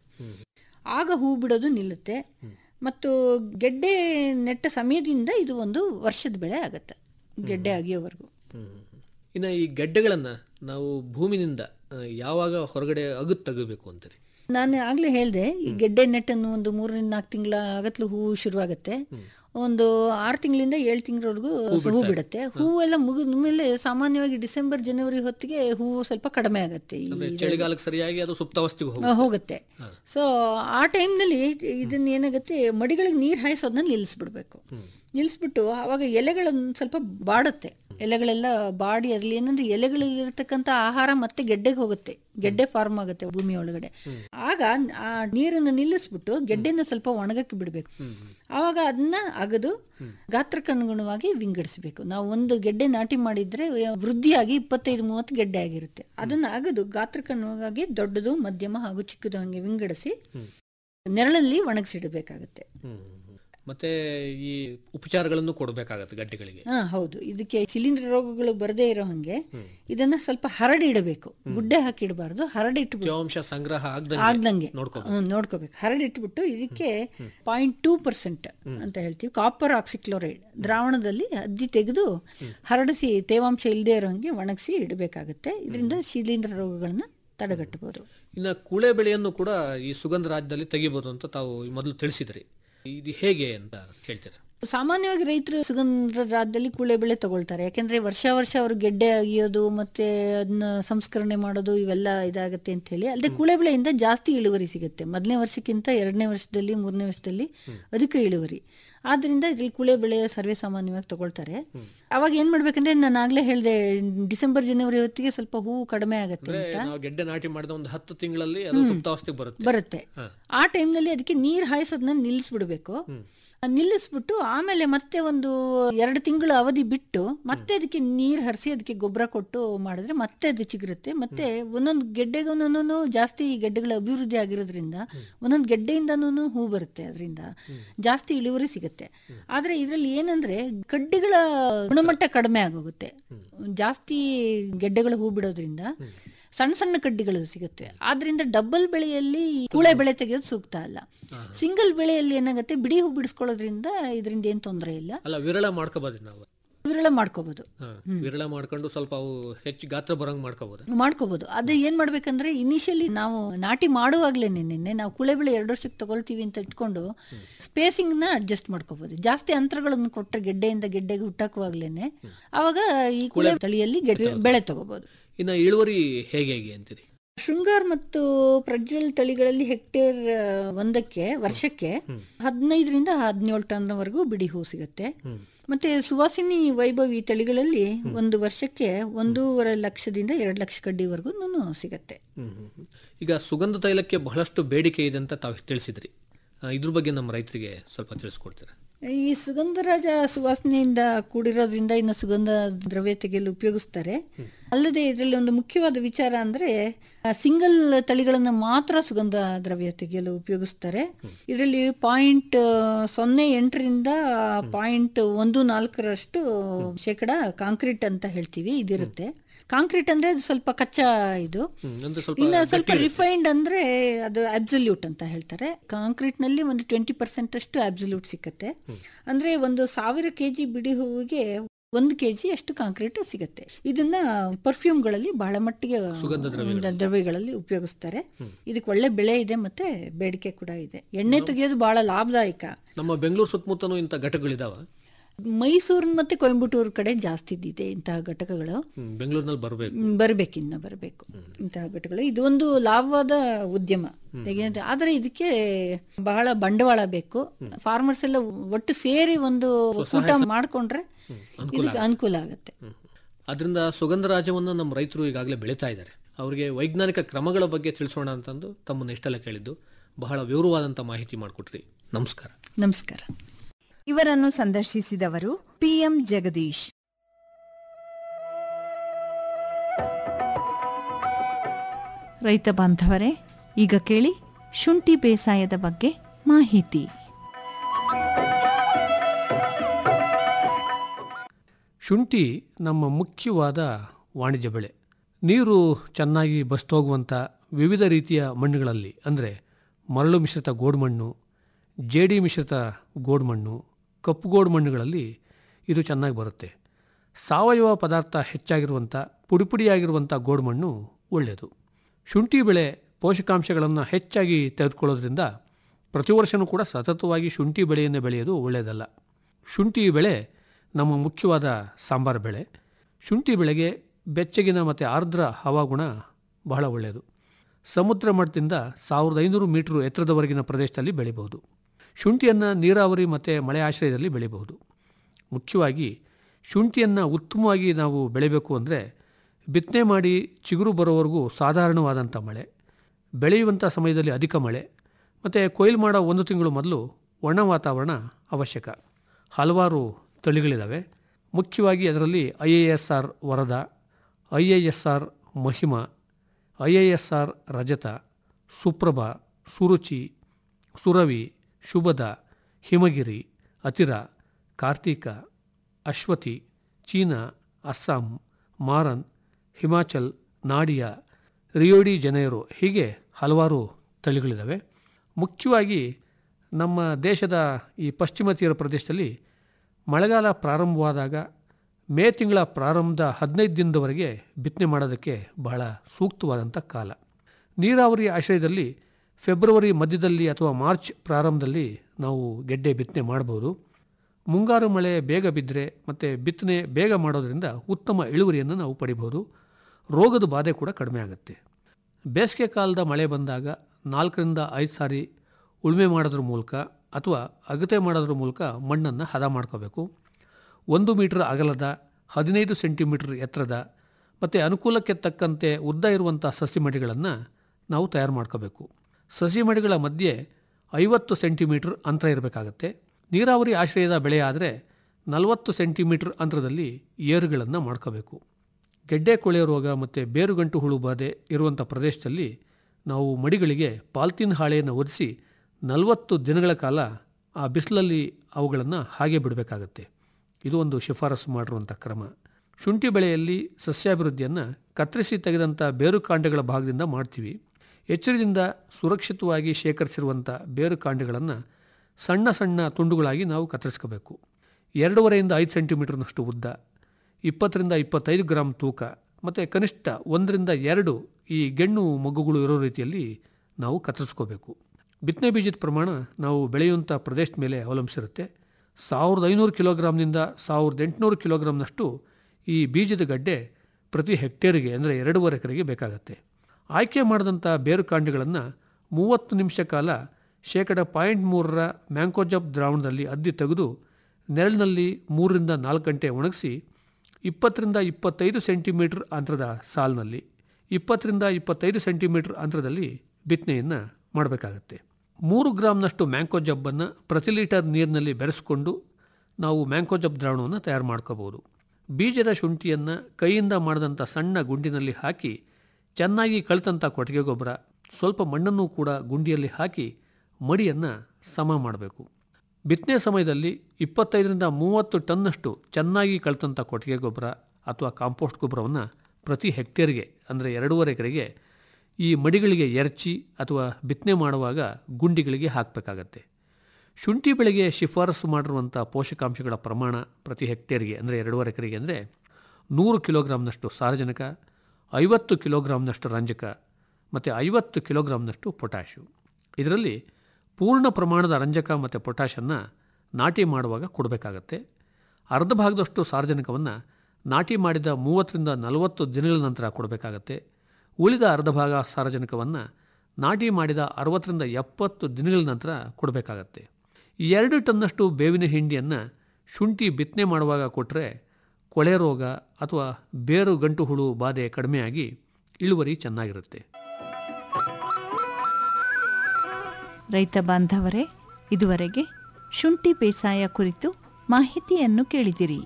ಆಗ ಹೂ ಬಿಡೋದು ನಿಲ್ಲುತ್ತೆ ಮತ್ತು ಗೆಡ್ಡೆ ನೆಟ್ಟ ಸಮಯದಿಂದ ಇದು ಒಂದು ವರ್ಷದ ಬೆಳೆ ಆಗುತ್ತೆ ಗೆಡ್ಡೆ ಅಗಿಯೋವರೆಗೂ ಹ್ಮ್. ಇನ್ನ ಈ ಗೆಡ್ಡೆಗಳನ್ನ ನಾವು ಭೂಮಿನಿಂದ ಆ, ಯಾವಾಗ ಹೊರಗಡೆ ಅಗದ್ ತೆಗಬೇಕು ಅಂತೀರಿ ನಾನು ಆಗ್ಲೇ ಹೇಳಿದೆ ಈ ಗೆಡ್ಡೆ ನೆಟ್ಟನ್ನು ಒಂದು ಮೂರರಿಂದ ನಾಲ್ಕು ತಿಂಗಳ ಆಗತ್ಲು ಹೂವು ಶುರುವಾಗುತ್ತೆ ಒಂದು ಆರು ತಿಂಗಳಿಂದ ಏಳು ತಿಂಗಳವರೆಗೂ ಹೂ ಬಿಡುತ್ತೆ ಹೂವೆಲ್ಲ ಮುಗಿದ ಮೇಲೆ ಸಾಮಾನ್ಯವಾಗಿ ಡಿಸೆಂಬರ್ ಜನವರಿ ಹೊತ್ತಿಗೆ ಹೂವು ಸ್ವಲ್ಪ ಕಡಿಮೆ ಆಗುತ್ತೆ ಈ ಅಂದ್ರೆ ಚಳಿಗಾಲಕ್ಕೆ ಸರಿಯಾಗಿ ಅದು ಸುಪ್ತಾವಸ್ಥೆಗೆ ಹೋಗುತ್ತೆ ಆ, ಹೋಗುತ್ತೆ ಸೊ ಆ ಟೈಮ್ನಲ್ಲಿ ಇದನ್ನ ಏನಾಗುತ್ತೆ ಮಡಿಗಳಿಗೆ ನೀರು ಹಾಯಿಸೋದನ್ನ ನಿಲ್ಲಿಸ್ಬಿಡ್ಬೇಕು ನಿಲ್ಲಿಸ್ಬಿಟ್ಟು ಅವಾಗ ಎಲೆಗಳನ್ನು ಸ್ವಲ್ಪ ಬಾಡುತ್ತೆ ಎಲೆಗಳೆಲ್ಲ ಬಾಡಿ ಅದ್ರಲ್ಲಿ ಏನಂದ್ರೆ ಎಲೆಗಳಲ್ಲಿರ್ತಕ್ಕಂಥ ಆಹಾರ ಮತ್ತೆ ಗೆಡ್ಡೆಗೆ ಹೋಗುತ್ತೆ ಗೆಡ್ಡೆ ಫಾರ್ಮ್ ಆಗುತ್ತೆ ಭೂಮಿ ಒಳಗಡೆ ಆಗ ಆ ನೀರನ್ನು ನಿಲ್ಲಿಸ್ಬಿಟ್ಟು ಗೆಡ್ಡೆನ ಸ್ವಲ್ಪ ಒಣಗಕ್ಕೆ ಬಿಡಬೇಕು ಆವಾಗ ಅದನ್ನ ಅಗದು ಗಾತ್ರಕ್ಕನುಗುಣವಾಗಿ ವಿಂಗಡಿಸಬೇಕು ನಾವು ಒಂದು ಗೆಡ್ಡೆ ನಾಟಿ ಮಾಡಿದ್ರೆ ವೃದ್ಧಿಯಾಗಿ ಇಪ್ಪತ್ತೈದು ಮೂವತ್ತು ಗೆಡ್ಡೆ ಆಗಿರುತ್ತೆ ಅದನ್ನ ಅಗದು ಗಾತ್ರಕ್ಕನುಗುಣವಾಗಿ ದೊಡ್ಡದು ಮಧ್ಯಮ ಹಾಗೂ ಚಿಕ್ಕದು ಹಂಗೆ ವಿಂಗಡಿಸಿ ನೆರಳಲ್ಲಿ ಒಣಗಿಸಿಡಬೇಕಾಗತ್ತೆ ಹ್ಮ್. ಮತ್ತೆ ಈ ಉಪಚಾರಗಳನ್ನು ಕೊಡಬೇಕಾಗತ್ತೆ ಗಡ್ಡೆಗಳಿಗೆ ಹಾ ಹೌದು ಇದಕ್ಕೆ ಶಿಲೀಂಧ್ರ ರೋಗಗಳು ಬರದೇ ಇರೋ ಹಂಗೆ ಇದನ್ನ ಸ್ವಲ್ಪ ಹರಡಿ ಇಡಬೇಕು ಗುಡ್ಡೆ ಹಾಕಿ ಇಡಬಾರ್ದು ಹರಡಿ ಇಟ್ಬಿಟ್ಟು ತೇವಾಂಶ ಸಂಗ್ರಹ ಆಗ್ದಂಗೆ ಆಗ್ದಂಗೆ ನೋಡ್ಕೋಬೇಕು ಹ್ಮ್, ನೋಡ್ಕೋಬೇಕು ಹರಡಿ ಇಟ್ಬಿಟ್ಟು ಇದಕ್ಕೆ ಪಾಯಿಂಟ್ ಟೂ ಪರ್ಸೆಂಟ್ ಅಂತ ಹೇಳ್ತೀವಿ ಕಾಪರ್ ಆಕ್ಸಿಕ್ಲೋರೈಡ್ ದ್ರಾವಣದಲ್ಲಿ ಅದ್ದಿ ತೆಗೆದು ಹರಡಿಸಿ ತೇವಾಂಶ ಇಲ್ಲದೆ ಇರೋ ಹಂಗೆ ಒಣಗಿಸಿ ಇಡಬೇಕಾಗುತ್ತೆ ಇದರಿಂದ ಶಿಲೀಂಧ್ರ ರೋಗಗಳನ್ನ ತಡೆಗಟ್ಟಬಹುದು ಇನ್ನ ಕುಳೆ ಬೆಳೆಯನ್ನು ಕೂಡ ಈ ಸುಗಂಧ ರಾಜ್ಯದಲ್ಲಿ ತೆಗಿಬಹುದು ಅಂತ ತಾವು ಮೊದಲು ತಿಳಿಸಿದ್ರಿ ಇದು ಹೇಗೆ ಅಂತ ಹೇಳ್ತೀರಾ ಸಾಮಾನ್ಯವಾಗಿ ರೈತರು ಸುಗಂಧ ರಾಜ್ಯದಲ್ಲಿ ಕೂಳೆ ಬೆಳೆ ತಗೊಳ್ತಾರೆ ಯಾಕೆಂದ್ರೆ ವರ್ಷ ವರ್ಷ ಅವರು ಗೆಡ್ಡೆ ಅಗಿಯೋದು ಮತ್ತೆ ಅದನ್ನ ಸಂಸ್ಕರಣೆ ಮಾಡೋದು ಇವೆಲ್ಲ ಇದಾಗತ್ತೆ ಅಂತ ಹೇಳಿ ಅಲ್ಲದೆ ಕೂಳೆ ಬೆಳೆಯಿಂದ ಜಾಸ್ತಿ ಇಳುವರಿ ಸಿಗುತ್ತೆ ಮೊದಲನೇ ವರ್ಷಕ್ಕಿಂತ ಎರಡನೇ ವರ್ಷದಲ್ಲಿ ಮೂರನೇ ವರ್ಷದಲ್ಲಿ ಅಧಿಕ ಇಳುವರಿ ಆದ್ರಿಂದ ಇದ್ರಲ್ಲಿ ಕೂಳೆ ಬೆಳೆ ಸರ್ವೇ ಸಾಮಾನ್ಯವಾಗಿ ತಗೊಳ್ತಾರೆ ಅವಾಗ ಏನ್ ಮಾಡ್ಬೇಕಂದ್ರೆ ನಾನು ಆಗ್ಲೇ ಹೇಳಿದೆ ಡಿಸೆಂಬರ್ ಜನವರಿ ಹೊತ್ತಿಗೆ ಸ್ವಲ್ಪ ಹೂವು ಕಡಿಮೆ ಆಗತ್ತೆ ಅಂದ್ರೆ ಅಂತ ನಾವು ಗೆಡ್ಡೆ ನಾಟಿ ಮಾಡಿದ ಒಂದು ಹತ್ತು ತಿಂಗಳಲ್ಲಿ ಅದು ಸುಪ್ತಾವಸ್ಥೆಗೆ ಬರುತ್ತೆ ಬರುತ್ತೆ ಆ ಟೈಮ್ನಲ್ಲಿ ಅದಕ್ಕೆ ನೀರ್ ಹಾಯಿಸೋದನ್ನ ನಿಲ್ಲಿಸ್ಬಿಡ್ಬೇಕು ನಿಲ್ಲಿಸ್ಬಿಟ್ಟು ಆಮೇಲೆ ಮತ್ತೆ ಒಂದು ಎರಡು ತಿಂಗಳು ಅವಧಿ ಬಿಟ್ಟು ಮತ್ತೆ ಅದಕ್ಕೆ ನೀರ್ ಹರಿಸಿ ಅದಕ್ಕೆ ಗೊಬ್ಬರ ಕೊಟ್ಟು ಮಾಡಿದ್ರೆ ಮತ್ತೆ ಅದು ಚಿಗುರುತ್ತೆ ಮತ್ತೆ ಒಂದೊಂದು ಗೆಡ್ಡೆಗೂ ಜಾಸ್ತಿ ಗೆಡ್ಡೆಗಳ ಅಭಿವೃದ್ಧಿ ಆಗಿರೋದ್ರಿಂದ ಒಂದೊಂದು ಗೆಡ್ಡೆಯಿಂದನೂ ಹೂ ಬರುತ್ತೆ ಅದರಿಂದ ಜಾಸ್ತಿ ಇಳುವರಿ ಸಿಗುತ್ತೆ ಆದ್ರೆ ಇದ್ರಲ್ಲಿ ಏನಂದ್ರೆ ಕಡ್ಡಿಗಳ ಗುಣಮಟ್ಟ ಕಡಿಮೆ ಆಗೋಗುತ್ತೆ ಜಾಸ್ತಿ ಗೆಡ್ಡೆಗಳ ಹೂ ಬಿಡೋದ್ರಿಂದ ಸಣ್ಣ ಸಣ್ಣ ಕಡ್ಡಿಗಳು ಸಿಗುತ್ತೆ ಆದ್ರಿಂದ ಡಬಲ್ ಬೆಳೆಯಲ್ಲಿ ಕೂಳೆ ಬೆಳೆ ತೆಗೆಯೋದು ಸೂಕ್ತ ಅಲ್ಲ ಸಿಂಗಲ್ ಬೆಳೆಯಲ್ಲಿ ಏನಾಗುತ್ತೆ ಬಿಡಿ ಹೂ ಬಿಡಿಸ್ಕೊಳ್ಳೋದ್ರಿಂದ ಇದರಿಂದ ಏನು ತೊಂದರೆ ಇಲ್ಲ ಅಲ್ಲ ವಿರಳ ಮಾಡ್ಕೋಬೋದು ನಾವು ವಿರಳ ಮಾಡ್ಕೋಬಹುದು ಹಾ, ವಿರಳ ಮಾಡ್ಕೊಂಡು ಸ್ವಲ್ಪ ಅವು ಹೆಚ್ಚು ಗಾತ್ರ ಬರೋಂಗ್ ಮಾಡ್ಕೋಬೋದು ಮಾಡ್ಕೋಬಹುದು ಅದು ಏನ್ ಮಾಡ್ಬೇಕಂದ್ರೆ ಇನಿಷಿಯಲಿ ನಾವು ನಾಟಿ ಮಾಡುವಾಗ್ಲೇನೆ ನಿನ್ನೆ ನಾವು ಕುಳೆ ಬೆಳೆ ಎರಡು ವರ್ಷಕ್ಕೆ ತಗೊಳ್ತೀವಿ ಅಂತ ಇಟ್ಕೊಂಡು ಸ್ಪೇಸಿಂಗ್ ನ ಅಡ್ಜಸ್ಟ್ ಮಾಡ್ಕೋಬಹುದು ಜಾಸ್ತಿ ಅಂತರಗಳನ್ನು ಕೊಟ್ಟರೆ ಗೆಡ್ಡೆಯಿಂದ ಗೆಡ್ಡೆಗೆ ಹುಟ್ಟಾಕುವಾಗ್ಲೇನೆ ಅವಾಗ ಈ ಕುಳೆ ತಳಿಯಲ್ಲಿ ಗೆಡ್ಡೆ ಬೆಳೆ ತಗೋಬಹುದು ಇನ್ನು ಇಳುವರಿ ಹೇಗೆ ಹೇಗೆ ಅಂತೀರಿ ಶೃಂಗಾರ್ ಮತ್ತು ಪ್ರಜ್ವಲ್ ತಳಿಗಳಲ್ಲಿ ಹೆಕ್ಟೇರ್ ಆ, ಒಂದಕ್ಕೆ ವರ್ಷಕ್ಕೆ ಹದಿನೈದರಿಂದ ಹದಿನೇಳು ಟನ್ವರೆಗೂ ಬಿಡಿ ಹೂ ಸಿಗುತ್ತೆ ಮತ್ತೆ ಸುವಾಸಿನಿ ವೈಭವಿ ತಳಿಗಳಲ್ಲಿ ಒಂದು ವರ್ಷಕ್ಕೆ ಒಂದೂವರೆ ಲಕ್ಷದಿಂದ ಎರಡು ಲಕ್ಷ ಕಡ್ಡಿವರೆಗೂ ಸಿಗತ್ತೆ ಹ್ಮ್, ಹ್ಮ್, ಹ್ಮ್. ಈಗ ಸುಗಂಧ ತೈಲಕ್ಕೆ ಬಹಳಷ್ಟು ಬೇಡಿಕೆ ಇದೆ ಅಂತ ತಾವು ತಿಳಿಸಿದ್ರಿ ಆ, ಇದ್ರ ಬಗ್ಗೆ ನಮ್ಮ ರೈತರಿಗೆ ಸ್ವಲ್ಪ ತಿಳಿಸ್ಕೊಡ್ತೀರಾ ಈ ಸುಗಂಧರಾಜ ಸುವಾಸನೆಯಿಂದ ಕೂಡಿರೋದ್ರಿಂದ ಇನ್ನು ಸುಗಂಧ ದ್ರವ್ಯ ತೆಗೆಯಲು ಉಪಯೋಗಿಸ್ತಾರೆ ಅಲ್ಲದೆ ಇದರಲ್ಲಿ ಒಂದು ಮುಖ್ಯವಾದ ವಿಚಾರ ಅಂದ್ರೆ ಸಿಂಗಲ್ ತಳಿಗಳನ್ನು ಮಾತ್ರ ಸುಗಂಧ ದ್ರವ್ಯ ತೆಗೆಯಲು ಉಪಯೋಗಿಸ್ತಾರೆ ಇದರಲ್ಲಿ ಪಾಯಿಂಟ್ ಸೊನ್ನೆ ಎಂಟರಿಂದ ಪಾಯಿಂಟ್ ಒಂದು ನಾಲ್ಕರಷ್ಟು ಶೇಕಡ ಕಾಂಕ್ರೀಟ್ ಅಂತ ಹೇಳ್ತೀವಿ ಇದಿರುತ್ತೆ ಕಾಂಕ್ರೀಟ್ ಅಂದ್ರೆ ಅದು ಸ್ವಲ್ಪ ಕಚ್ಚಾ ಇದು ಹ್ಮ್, ಅಂದ್ರೆ ಸ್ವಲ್ಪ ಇನ್ನು ಸ್ವಲ್ಪ ರಿಫೈನ್ಡ್ ಅಂದ್ರೆ ಅದು ಅಬ್ಸಲ್ಯೂಟ್ ಅಂತ ಹೇಳ್ತಾರೆ ಕಾಂಕ್ರೀಟ್ ನಲ್ಲಿ ಒಂದು ಟ್ವೆಂಟಿ ಪರ್ಸೆಂಟ್ ಅಷ್ಟು ಅಬ್ಸಲ್ಯೂಟ್ ಸಿಕ್ಕತ್ತೆ ಅಂದ್ರೆ ಒಂದು ಸಾವಿರ ಕೆಜಿ ಬಿಡಿ ಹೂವಿಗೆ ಒಂದು ಕೆಜಿ ಅಷ್ಟು ಕಾಂಕ್ರೀಟ್ ಸಿಗತ್ತೆ ಇದನ್ನ ಪರ್ಫ್ಯೂಮ್ಗಳಲ್ಲಿ ಬಹಳ ಮಟ್ಟಿಗೆ ಸುಗಂಧ ದ್ರವ್ಯಗಳಲ್ಲಿ. ದ್ರವ್ಯಗಳಲ್ಲಿ ಉಪಯೋಗಿಸ್ತಾರೆ ಇದಕ್ಕೆ ಒಳ್ಳೆ ಬೆಲೆ ಇದೆ ಮತ್ತೆ ಬೇಡಿಕೆ ಕೂಡ ಇದೆ ಎಣ್ಣೆ ತೆಗೆಯೋದು ಬಹಳ ಲಾಭದಾಯಕ ನಮ್ಮ ಬೆಂಗಳೂರು ಸುತ್ತಮುತ್ತನೂ ಇಂಥ ಘಟಕಗಳಿದಾವ ಮೈಸೂರು ಮತ್ತೆ ಕೊಯಂಬತ್ತೂರು ಕಡೆ ಜಾಸ್ತಿ ಇದೆ ಇಂತಹ ಘಟಕಗಳು ಬೆಂಗಳೂರಿನಲ್ಲಿ ಬರಬೇಕು ಬರಬೇಕಿನ್ನ ಬರಬೇಕು ಇಂತಹ ಘಟಕಗಳು ಇದು ಒಂದು ಲಾಭವಾದ ಉದ್ಯಮ ಹೇಗೆ- ಆದ್ರೆ ಇದಕ್ಕೆ ಬಹಳ ಬಂಡವಾಳ ಬೇಕು ಫಾರ್ಮರ್ಸ್ ಎಲ್ಲ ಒಟ್ಟು ಸೇರಿ ಒಂದು ಊಟ ಮಾಡ್ಕೊಂಡ್ರೆ ಇದಕ್ಕೆ ಅನುಕೂಲ ಆಗುತ್ತೆ ಅದರಿಂದ ಸುಗಂಧರಾಜವನ್ನು ನಮ್ಮ ರೈತರು ಈಗಾಗಲೇ ಬೆಳೀತಾ ಇದ್ದಾರೆ ಅವರಿಗೆ ವೈಜ್ಞಾನಿಕ ಕ್ರಮಗಳ ಬಗ್ಗೆ ತಿಳಿಸೋಣ ಅಂತಂದು ತಮ್ಮನ್ನು ಇಷ್ಟೆಲ್ಲ ಕೇಳಿದ್ದು ಬಹಳ ವಿವರವಾದಂಥ ಮಾಹಿತಿ ಮಾಡಿಕೊಟ್ರಿ ನಮಸ್ಕಾರ ನಮಸ್ಕಾರ ಇವರನ್ನು ಸಂದರ್ಶಿಸಿದವರು ಪಿಎಂ ಜಗದೀಶ್ ರೈತ ಬಾಂಧವರೇ ಈಗ ಕೇಳಿ ಶುಂಠಿ ಬೇಸಾಯದ ಬಗ್ಗೆ ಮಾಹಿತಿ ಶುಂಠಿ ನಮ್ಮ ಮುಖ್ಯವಾದ ವಾಣಿಜ್ಯ ಬೆಳೆ ನೀರು ಚೆನ್ನಾಗಿ ಬಸ್ತೋಗುವಂಥ ವಿವಿಧ ರೀತಿಯ ಮಣ್ಣುಗಳಲ್ಲಿ ಅಂದರೆ ಮರಳು ಮಿಶ್ರಿತ ಗೋಡುಮಣ್ಣು ಜೇಡಿ ಮಿಶ್ರಿತ ಗೋಡುಮಣ್ಣು ಕಪ್ಪು ಗೋಡು ಮಣ್ಣುಗಳಲ್ಲಿ ಇದು ಚೆನ್ನಾಗಿ ಬರುತ್ತೆ ಸಾವಯವ ಪದಾರ್ಥ ಹೆಚ್ಚಾಗಿರುವಂಥ ಪುಡಿಪುಡಿಯಾಗಿರುವಂಥ ಗೋಡುಮಣ್ಣು ಒಳ್ಳೆಯದು ಶುಂಠಿ ಬೆಳೆ ಪೋಷಕಾಂಶಗಳನ್ನು ಹೆಚ್ಚಾಗಿ ತೆಗೆದುಕೊಳ್ಳೋದ್ರಿಂದ ಪ್ರತಿ ವರ್ಷವೂ ಕೂಡ ಸತತವಾಗಿ ಶುಂಠಿ ಬೆಳೆಯನ್ನು ಬೆಳೆಯೋದು ಒಳ್ಳೆಯದಲ್ಲ ಶುಂಠಿ ಬೆಳೆ ನಮ್ಮ ಮುಖ್ಯವಾದ ಸಾಂಬಾರು ಬೆಳೆ ಶುಂಠಿ ಬೆಳೆಗೆ ಬೆಚ್ಚಗಿನ ಮತ್ತು ಆರ್ದ್ರ ಹವಾಗುಣ ಬಹಳ ಒಳ್ಳೆಯದು ಸಮುದ್ರ ಮಟ್ಟದಿಂದ ಸಾವಿರದ ಐನೂರು ಮೀಟರ್ ಎತ್ತರದವರೆಗಿನ ಪ್ರದೇಶದಲ್ಲಿ ಬೆಳಿಬಹುದು ಶುಂಠಿಯನ್ನು ನೀರಾವರಿ ಮತ್ತು ಮಳೆ ಆಶ್ರಯದಲ್ಲಿ ಬೆಳಿಬಹುದು ಮುಖ್ಯವಾಗಿ ಶುಂಠಿಯನ್ನು ಉತ್ತಮವಾಗಿ ನಾವು ಬೆಳಿಬೇಕು ಅಂದರೆ ಬಿತ್ತನೆ ಮಾಡಿ ಚಿಗುರು ಬರೋವರೆಗೂ ಸಾಧಾರಣವಾದಂಥ ಮಳೆ ಬೆಳೆಯುವಂಥ ಸಮಯದಲ್ಲಿ ಅಧಿಕ ಮಳೆ ಮತ್ತು ಕೊಯ್ಲು ಮಾಡೋ ಒಂದು ತಿಂಗಳು ಮೊದಲು ಒಣ ವಾತಾವರಣ ಅವಶ್ಯಕ ಹಲವಾರು ತಳಿಗಳಿದ್ದಾವೆ ಮುಖ್ಯವಾಗಿ ಅದರಲ್ಲಿ I A S R Varada I A S R Mahima I A S R Rajata Suprabha Suruchi Suravi Shubhada Himagiri Athira Karthika Ashwathi China Assam Maran Himachal Nadia Rio de Janeiro ಹೀಗೆ ಹಲವಾರು ತಳಿಗಳಿದ್ದಾವೆ ಮುಖ್ಯವಾಗಿ ನಮ್ಮ ದೇಶದ ಈ ಪಶ್ಚಿಮ ತೀರ ಪ್ರದೇಶದಲ್ಲಿ ಮಳೆಗಾಲ ಪ್ರಾರಂಭವಾದಾಗ ಮೇ ತಿಂಗಳ ಪ್ರಾರಂಭದ ಹದಿನೈದು ದಿನದವರೆಗೆ ಬಿತ್ತನೆ ಮಾಡೋದಕ್ಕೆ ಬಹಳ ಸೂಕ್ತವಾದಂಥ ಕಾಲ ನೀರಾವರಿ ಆಶ್ರಯದಲ್ಲಿ ಫೆಬ್ರವರಿ ಮಧ್ಯದಲ್ಲಿ ಅಥವಾ ಮಾರ್ಚ್ ಪ್ರಾರಂಭದಲ್ಲಿ ನಾವು ಗೆಡ್ಡೆ ಬಿತ್ತನೆ ಮಾಡ್ಬೋದು ಮುಂಗಾರು ಮಳೆ ಬೇಗ ಬಿದ್ದರೆ ಮತ್ತು ಬಿತ್ತನೆ ಬೇಗ ಮಾಡೋದರಿಂದ ಉತ್ತಮ ಇಳುವರಿಯನ್ನು ನಾವು ಪಡಿಬೋದು ರೋಗದ ಬಾಧೆ ಕೂಡ ಕಡಿಮೆ ಆಗುತ್ತೆ ಬೇಸಿಗೆ ಕಾಲದ ಮಳೆ ಬಂದಾಗ ನಾಲ್ಕರಿಂದ ಐದು ಸಾರಿ ಉಳುಮೆ ಮಾಡೋದ್ರ ಮೂಲಕ ಅಥವಾ ಅಗತೆ ಮಾಡೋದ್ರ ಮೂಲಕ ಮಣ್ಣನ್ನು ಹದ ಮಾಡ್ಕೋಬೇಕು ಒಂದು ಮೀಟರ್ ಅಗಲದ ಹದಿನೈದು ಸೆಂಟಿಮೀಟರ್ ಎತ್ತರದ ಮತ್ತು ಅನುಕೂಲಕ್ಕೆ ತಕ್ಕಂತೆ ಉದ್ದ ಇರುವಂಥ ಸಸಿ ಮಡಿಗಳನ್ನು ನಾವು ತಯಾರು ಮಾಡ್ಕೋಬೇಕು ಸಸಿ ಮಡಿಗಳ ಮಧ್ಯೆ ಐವತ್ತು ಸೆಂಟಿಮೀಟರ್ ಅಂತರ ಇರಬೇಕಾಗತ್ತೆ ನೀರಾವರಿ ಆಶ್ರಯದ ಬೆಳೆ ಆದರೆ ನಲವತ್ತು ಸೆಂಟಿಮೀಟರ್ ಅಂತರದಲ್ಲಿ ಏರುಗಳನ್ನು ಮಾಡ್ಕೋಬೇಕು ಗೆಡ್ಡೆ ಕೊಳೆ ರೋಗ ಮತ್ತು ಬೇರುಗಂಟು ಹುಳು ಬಾಧೆ ಇರುವಂಥ ಪ್ರದೇಶದಲ್ಲಿ ನಾವು ಮಡಿಗಳಿಗೆ ಪಾಲ್ತೀನ್ ಹಾಳೆಯನ್ನು ಒರೆಸಿ ನಲವತ್ತು ದಿನಗಳ ಕಾಲ ಆ ಬಿಸಿಲಲ್ಲಿ ಅವುಗಳನ್ನು ಹಾಗೆ ಬಿಡಬೇಕಾಗತ್ತೆ ಇದು ಒಂದು ಶಿಫಾರಸು ಮಾಡಿರುವಂಥ ಕ್ರಮ ಶುಂಠಿ ಬೆಳೆಯಲ್ಲಿ ಸಸ್ಯಾಭಿವೃದ್ಧಿಯನ್ನು ಕತ್ತರಿಸಿ ತೆಗೆದಂಥ ಬೇರು ಕಾಂಡಗಳ ಭಾಗದಿಂದ ಮಾಡ್ತೀವಿ ಎಚ್ಚರದಿಂದ ಸುರಕ್ಷಿತವಾಗಿ ಶೇಖರಿಸಿರುವಂಥ ಬೇರು ಕಾಂಡಗಳನ್ನು ಸಣ್ಣ ಸಣ್ಣ ತುಂಡುಗಳಾಗಿ ನಾವು ಕತ್ತರಿಸ್ಕೋಬೇಕು ಎರಡೂವರೆಯಿಂದ ಐದು ಸೆಂಟಿಮೀಟರ್ನಷ್ಟು ಉದ್ದ ಇಪ್ಪತ್ತರಿಂದ ಇಪ್ಪತ್ತೈದು ಗ್ರಾಂ ತೂಕ ಮತ್ತು ಕನಿಷ್ಠ ಒಂದರಿಂದ ಎರಡು ಈ ಗೆಣ್ಣು ಮಗ್ಗುಗಳು ಇರೋ ರೀತಿಯಲ್ಲಿ ನಾವು ಕತ್ತರಿಸ್ಕೋಬೇಕು ಬಿತ್ತನೆ ಬೀಜದ ಪ್ರಮಾಣ ನಾವು ಬೆಳೆಯುವಂಥ ಪ್ರದೇಶದ ಮೇಲೆ ಅವಲಂಬಿಸಿರುತ್ತೆ ಸಾವಿರದ ಐನೂರು ಕಿಲೋಗ್ರಾಮ್ನಿಂದ ಸಾವಿರದ ಎಂಟುನೂರು ಕಿಲೋಗ್ರಾಮ್ನಷ್ಟು ಈ ಬೀಜದ ಗಡ್ಡೆ ಪ್ರತಿ ಹೆಕ್ಟೇರಿಗೆ ಅಂದರೆ ಎರಡೂವರೆ ಎಕರೆಗೆ ಬೇಕಾಗತ್ತೆ ಆಯ್ಕೆ ಮಾಡಿದಂಥ ಬೇರು ಕಾಂಡಗಳನ್ನು ಮೂವತ್ತು ನಿಮಿಷ ಕಾಲ ಶೇಕಡ ಪಾಯಿಂಟ್ ಮೂರರ ಮ್ಯಾಂಕೋಜಬ್ ದ್ರಾವಣದಲ್ಲಿ ಅದ್ದಿ ತೆಗೆದು ನೆರಳಿನಲ್ಲಿ ಮೂರರಿಂದ ನಾಲ್ಕು ಗಂಟೆ ಒಣಗಿಸಿ ಇಪ್ಪತ್ತರಿಂದ ಇಪ್ಪತ್ತೈದು ಸೆಂಟಿಮೀಟರ್ ಅಂತರದ ಸಾಲಿನಲ್ಲಿ ಇಪ್ಪತ್ತರಿಂದ ಇಪ್ಪತ್ತೈದು ಸೆಂಟಿಮೀಟರ್ ಅಂತರದಲ್ಲಿ ಬಿತ್ತನೆಯನ್ನು ಮಾಡಬೇಕಾಗತ್ತೆ ಮೂರು ಗ್ರಾಮ್ನಷ್ಟು ಮ್ಯಾಂಕೋಜಬ್ಬನ್ನು ಪ್ರತಿ ಲೀಟರ್ ನೀರಿನಲ್ಲಿ ಬೆರೆಸ್ಕೊಂಡು ನಾವು ಮ್ಯಾಂಕೋಜಬ್ ದ್ರಾವಣವನ್ನು ತಯಾರು ಮಾಡ್ಕೋಬೋದು ಬೀಜದ ಶುಂಠಿಯನ್ನು ಕೈಯಿಂದ ಮಾಡಿದಂಥ ಸಣ್ಣ ಗುಂಡಿನಲ್ಲಿ ಹಾಕಿ ಚೆನ್ನಾಗಿ ಕಳಿತಂಥ ಕೊಟ್ಟಿಗೆ ಗೊಬ್ಬರ ಸ್ವಲ್ಪ ಮಣ್ಣನ್ನು ಕೂಡ ಗುಂಡಿಯಲ್ಲಿ ಹಾಕಿ ಮಡಿಯನ್ನು ಸಮ ಮಾಡಬೇಕು ಬಿತ್ತನೆ ಸಮಯದಲ್ಲಿ ಇಪ್ಪತ್ತೈದರಿಂದ ಮೂವತ್ತು ಟನ್ನಷ್ಟು ಚೆನ್ನಾಗಿ ಕಳಿತಂಥ ಕೊಟ್ಟಿಗೆ ಗೊಬ್ಬರ ಅಥವಾ ಕಾಂಪೋಸ್ಟ್ ಗೊಬ್ಬರವನ್ನು ಪ್ರತಿ ಹೆಕ್ಟೇರ್ಗೆ ಅಂದರೆ ಎರಡೂವರೆ ಎಕರೆಗೆ ಈ ಮಡಿಗಳಿಗೆ ಎರಚಿ ಅಥವಾ ಬಿತ್ತನೆ ಮಾಡುವಾಗ ಗುಂಡಿಗಳಿಗೆ ಹಾಕಬೇಕಾಗತ್ತೆ ಶುಂಠಿ ಬೆಳೆಗೆ ಶಿಫಾರಸು ಮಾಡಿರುವಂಥ ಪೋಷಕಾಂಶಗಳ ಪ್ರಮಾಣ ಪ್ರತಿ ಹೆಕ್ಟೇರ್ಗೆ ಅಂದರೆ ಎರಡೂವರೆ ಎಕರೆಗೆ ಅಂದರೆ ನೂರು ಕಿಲೋಗ್ರಾಮ್ನಷ್ಟು ಸಾರಜನಕ ಐವತ್ತು ಕಿಲೋಗ್ರಾಮ್ನಷ್ಟು ರಂಜಕ ಮತ್ತು ಐವತ್ತು ಕಿಲೋಗ್ರಾಮ್ನಷ್ಟು ಪೊಟ್ಯಾಶು ಇದರಲ್ಲಿ ಪೂರ್ಣ ಪ್ರಮಾಣದ ರಂಜಕ ಮತ್ತು ಪೊಟ್ಯಾಷನ್ನು ನಾಟಿ ಮಾಡುವಾಗ ಕೊಡಬೇಕಾಗತ್ತೆ ಅರ್ಧ ಭಾಗದಷ್ಟು ಸಾರಜನಕವನ್ನು ನಾಟಿ ಮಾಡಿದ ಮೂವತ್ತರಿಂದ ನಲವತ್ತು ದಿನಗಳ ನಂತರ ಕೊಡಬೇಕಾಗತ್ತೆ ಉಳಿದ ಅರ್ಧ ಭಾಗ ಸಾರಜನಕವನ್ನು ನಾಟಿ ಮಾಡಿದ ಅರವತ್ತರಿಂದ ಎಪ್ಪತ್ತು ದಿನಗಳ ನಂತರ ಕೊಡಬೇಕಾಗತ್ತೆ ಈ ಎರಡು ಟನ್ನಷ್ಟು ಬೇವಿನ ಹಿಂಡಿಯನ್ನು ಶುಂಠಿ ಬಿತ್ತನೆ ಮಾಡುವಾಗ ಕೊಟ್ಟರೆ ಕೊಳೆ ರೋಗ ಅಥವಾ ಬೇರು ಗಂಟು ಹುಳು ಬಾಧೆ ಕಡಿಮೆಯಾಗಿ ಇಳುವರಿ ಚೆನ್ನಾಗಿರುತ್ತೆ ರೈತ ಬಾಂಧವರೇ ಇದುವರೆಗೆ ಶುಂಠಿ ಬೇಸಾಯ ಕುರಿತು ಮಾಹಿತಿಯನ್ನು ಕೇಳಿದಿರಿ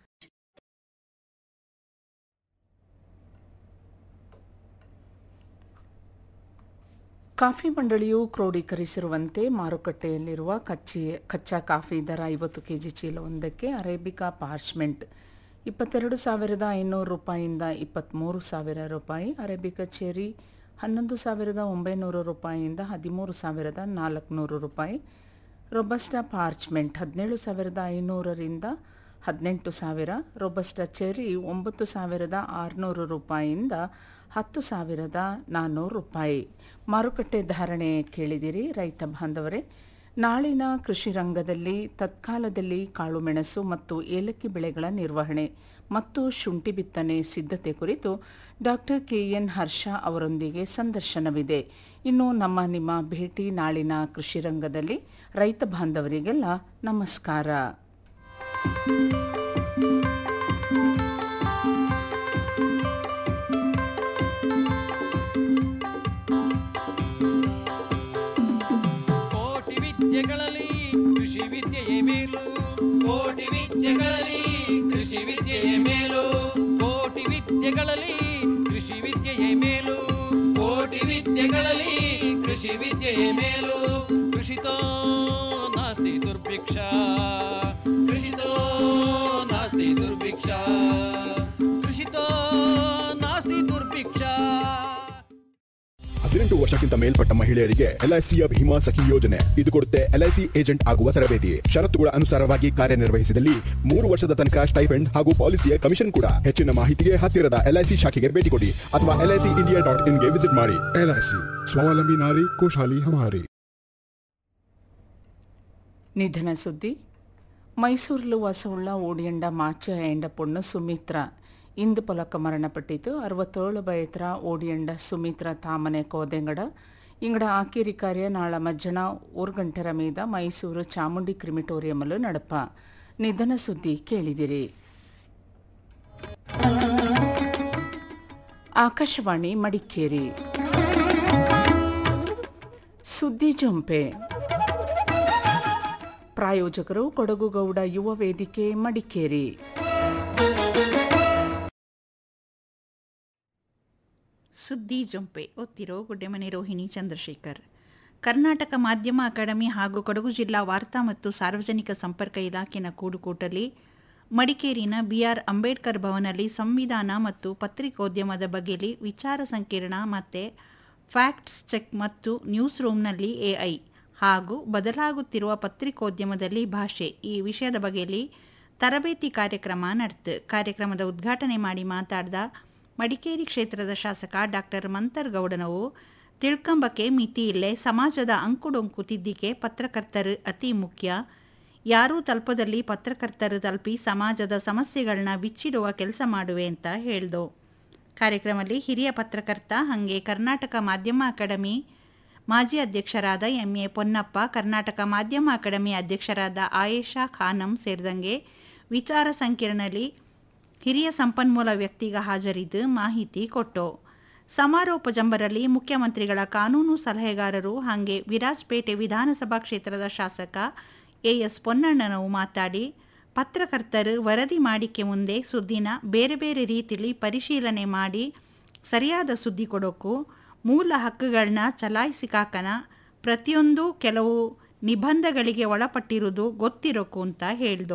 ಕಾಫಿ ಮಂಡಳಿಯು ಕ್ರೋಢೀಕರಿಸಿರುವಂತೆ ಮಾರುಕಟ್ಟೆಯಲ್ಲಿರುವ ಕಚ್ಚಿ ಕಚ್ಚಾ ಕಾಫಿ ದರ ಐವತ್ತು ಕೆಜಿ ಚೀಲವೊಂದಕ್ಕೆ ಅರೇಬಿಕಾ ಪಾರ್ಚ್ಮೆಂಟ್ ಇಪ್ಪತ್ತೆರಡು ಸಾವಿರದ ಐನೂರು ರೂಪಾಯಿಯಿಂದ ಇಪ್ಪತ್ತ್ಮೂರು ಸಾವಿರ ರೂಪಾಯಿ ಅರೇಬಿಕಾ ಚೆರಿ ಹನ್ನೊಂದು ಸಾವಿರದ ಒಂಬೈನೂರು ರೂಪಾಯಿಯಿಂದ ಹದಿಮೂರು ಸಾವಿರದ ನಾಲ್ಕುನೂರು ರೂಪಾಯಿ ರೊಬಸ್ಟಾ ಪಾರ್ಚ್ಮೆಂಟ್ ಹದಿನೇಳು ಸಾವಿರದ ಐನೂರರಿಂದ ಹದಿನೆಂಟು ಸಾವಿರ ರೊಬಸ್ಟಾ ಚೆರಿ ಒಂಬತ್ತು ಸಾವಿರದ ಆರುನೂರು ರೂಪಾಯಿಯಿಂದ ಹತ್ತು ಸಾವಿರದ ನಾನ್ನೂರು ರೂಪಾಯಿ ಮಾರುಕಟ್ಟೆ ಧಾರಣೆ ಕೇಳಿದಿರಿ ರೈತ ಬಾಂಧವರೇ ನಾಳಿನ ಕೃಷಿ ರಂಗದಲ್ಲಿ ತತ್ಕಾಲದಲ್ಲಿ ಕಾಳುಮೆಣಸು ಮತ್ತು ಏಲಕ್ಕಿ ಬೆಳೆಗಳ ನಿರ್ವಹಣೆ ಮತ್ತು ಶುಂಠಿ ಬಿತ್ತನೆ ಸಿದ್ಧತೆ ಕುರಿತು ಡಾಕ್ಟರ್ ಕೆ ಎನ್ ಹರ್ಷ ಅವರೊಂದಿಗೆ ಸಂದರ್ಶನವಿದೆ ಇನ್ನು ನಮ್ಮ ನಿಮ್ಮ ಭೇಟಿ ನಾಳಿನ ಕೃಷಿ ರಂಗದಲ್ಲಿ ರೈತ ಬಾಂಧವರಿಗೆಲ್ಲ ನಮಸ್ಕಾರ ಕೋಟಿ ವಿದ್ಯೆಗಳಲ್ಲಿ ಕೃಷಿ ವಿದ್ಯೆಯೇ ಮೇಲು ಕೋಟಿ ವಿದ್ಯೆಗಳಲ್ಲಿ ಕೃಷಿ ವಿದ್ಯೆಯೇ ಮೇಲು ಕೋಟಿ ವಿದ್ಯೆಗಳಲ್ಲಿ ಕೃಷಿ ವಿದ್ಯೆಯೇ ಮೇಲು ಕೋಟಿ ವಿದ್ಯೆಗಳಲ್ಲಿ ಕೃಷಿ ವಿದ್ಯೆಯೇ ಮೇಲು ಕೃಷಿತೋ ನಾಸ್ತಿ ದುರ್ಭಿಕ್ಷ ಕೃಷಿತೋ ನಾಸ್ತಿ ದುರ್ಭಿಕ್ಷ ಕೃಷಿತೋ ನಾಸ್ತಿ ದುರ್ಭಿಕ್ಷ ಹದಿನೆಂಟು ವರ್ಷಕ್ಕಿಂತ ಮೇಲ್ಪಟ್ಟ ಮಹಿಳೆಯರಿಗೆ ಎಲ್ಐಸಿಯ ಭೀಮಾ ಸಖಿ ಯೋಜನೆ ಇದು ಕೊಡುತ್ತೆ ಎಲ್ಐಸಿ ಏಜೆಂಟ್ ಆಗುವ ತರಬೇತಿ ಷರತ್ತುಗಳ ಅನುಸಾರವಾಗಿ ಕಾರ್ಯನಿರ್ವಹಿಸಿದಲ್ಲಿ ಮೂರು ವರ್ಷದ ತನಕ ಸ್ಟೈಫೆಂಡ್ ಹಾಗೂ ಪಾಲಿಸಿಯ ಕಮಿಷನ್ ಕೂಡ ಹೆಚ್ಚಿನ ಮಾಹಿತಿಗೆ ಹತ್ತಿರದ ಎಲ್ಐಸಿ ಶಾಖೆಗೆ ಭೇಟಿ ಕೊಡಿ ಅಥವಾ ಎಲ್ಐಸಿ ಇಂಡಿಯಾ ಡಾಟ್ ಇನ್ಗೆ ವಿಸಿಟ್ ಮಾಡಿ एलआईसी स्वावलंबी नारी खुशहाली हमारी ನಿಧನ ಸುದ್ದಿ ಮೈಸೂರಿಲು ವಾಸವುಳ್ಳ ಓಡಿಯಂಡ ಮಾಚ ಎಂಡ ಪೊಣ್ಣು ಸುಮಿತ್ರ ಇಂದು ಪೊಲಕ ಮರಣಪಟ್ಟಿತು ಅರವತ್ತೇಳು ಬಯತ್ರ ಓಡಿಯಂಡ ಸುಮಿತ್ರ ತಾಮನೆ ಕೋದೆಂಗಡ ಇಂಗಡ ಆಕೇರಿ ಕಾರ್ಯ ನಾಳ ಮಜ್ಜನ ಊರು ಗಂಟರ ಮೀದ ಮೈಸೂರು ಚಾಮುಂಡಿ ಕ್ರಿಮಿಟೋರಿಯಂಲು ನಡಪ ನಿಧನ ಸುದ್ದಿ ಕೇಳಿದಿರಿ ಆಕಾಶವಾಣಿ ಮಡಿಕೇರಿ ಸುದ್ದಿ ಜೊಂಪೆ ಪ್ರಾಯೋಜಕರು ಕೊಡಗುಗೌಡ ಯುವ ವೇದಿಕೆ ಮಡಿಕೇರಿ ಸುದ್ದಿ ಜೊಂಪೆ ಒತ್ತಿರೋ ಗುಡ್ಡೆಮನೆ ರೋಹಿಣಿ ಚಂದ್ರಶೇಖರ್ ಕರ್ನಾಟಕ ಮಾಧ್ಯಮ ಅಕಾಡೆಮಿ ಹಾಗೂ ಕೊಡಗು ಜಿಲ್ಲಾ ವಾರ್ತಾ ಮತ್ತು ಸಾರ್ವಜನಿಕ ಸಂಪರ್ಕ ಇಲಾಖೆನ ಕೂಡುಕೂಟಲ್ಲಿ ಮಡಿಕೇರಿನ ಬಿಆರ್ ಅಂಬೇಡ್ಕರ್ ಭವನಲ್ಲಿ ಸಂವಿಧಾನ ಮತ್ತು ಪತ್ರಿಕೋದ್ಯಮದ ಬಗೆಯಲ್ಲಿ ವಿಚಾರ ಸಂಕಿರಣ ಮತ್ತು ಫ್ಯಾಕ್ಟ್ಸ್ ಚೆಕ್ ಮತ್ತು ನ್ಯೂಸ್ ರೂಮ್ನಲ್ಲಿ ಎಐ ಹಾಗೂ ಬದಲಾಗುತ್ತಿರುವ ಪತ್ರಿಕೋದ್ಯಮದಲ್ಲಿ ಭಾಷೆ ಈ ವಿಷಯದ ಬಗೆಯಲ್ಲಿ ತರಬೇತಿ ಕಾರ್ಯಕ್ರಮ ನಡೆತು ಕಾರ್ಯಕ್ರಮದ ಉದ್ಘಾಟನೆ ಮಾಡಿ ಮಾತಾಡಿದ ಮಡಿಕೇರಿ ಕ್ಷೇತ್ರದ ಶಾಸಕ ಡಾಕ್ಟರ್ ಮಂತರ್ಗೌಡನವು ತಿಳ್ಕಂಬಕ್ಕೆ ಮಿತಿ ಇಲ್ಲೇ ಸಮಾಜದ ಅಂಕುಡೊಂಕು ತಿದ್ದಿಕೆ ಪತ್ರಕರ್ತರು ಅತಿ ಮುಖ್ಯ ಯಾರೂ ತಲುಪದಲ್ಲಿ ಪತ್ರಕರ್ತರು ತಲುಪಿ ಸಮಾಜದ ಸಮಸ್ಯೆಗಳನ್ನ ಬಿಚ್ಚಿಡುವ ಕೆಲಸ ಮಾಡುವೆ ಅಂತ ಹೇಳ್ದು ಕಾರ್ಯಕ್ರಮದಲ್ಲಿ ಹಿರಿಯ ಪತ್ರಕರ್ತ ಹಾಗೆ ಕರ್ನಾಟಕ ಮಾಧ್ಯಮ ಅಕಾಡೆಮಿ ಮಾಜಿ ಅಧ್ಯಕ್ಷರಾದ ಎಂ ಎ ಪೊನ್ನಪ್ಪ ಕರ್ನಾಟಕ ಮಾಧ್ಯಮ ಅಕಾಡೆಮಿ ಅಧ್ಯಕ್ಷರಾದ ಆಯೇಷಾ ಖಾನಂ ಸೇರಿದಂಗೆ ವಿಚಾರ ಸಂಕಿರಣದಲ್ಲಿ ಹಿರಿಯ ಸಂಪನ್ಮೂಲ ವ್ಯಕ್ತಿಗ ಹಾಜರಿದ್ದು ಮಾಹಿತಿ ಕೊಟ್ಟು ಸಮಾರೋಪ ಜಂಬರಲ್ಲಿ ಮುಖ್ಯಮಂತ್ರಿಗಳ ಕಾನೂನು ಸಲಹೆಗಾರರು ಹಾಗೆ ವಿರಾಜಪೇಟೆ ವಿಧಾನಸಭಾ ಕ್ಷೇತ್ರದ ಶಾಸಕ ಎಎಸ್ ಪೊನ್ನಣ್ಣನವು ಮಾತಾಡಿ ಪತ್ರಕರ್ತರು ವರದಿ ಮಾಡಿಕೆ ಮುಂದೆ ಸುದ್ದಿನ ಬೇರೆ ಬೇರೆ ರೀತಿಯಲ್ಲಿ ಪರಿಶೀಲನೆ ಮಾಡಿ ಸರಿಯಾದ ಸುದ್ದಿ ಕೊಡೋಕ್ಕೂ ಮೂಲ ಹಕ್ಕುಗಳನ್ನ ಚಲಾಯಿಸಿಕಾಕನ ಪ್ರತಿಯೊಂದು ಕೆಲವು ನಿಬಂಧಗಳಿಗೆ ಒಳಪಟ್ಟಿರುವುದು ಗೊತ್ತಿರೋಕು ಅಂತ ಹೇಳ್ದು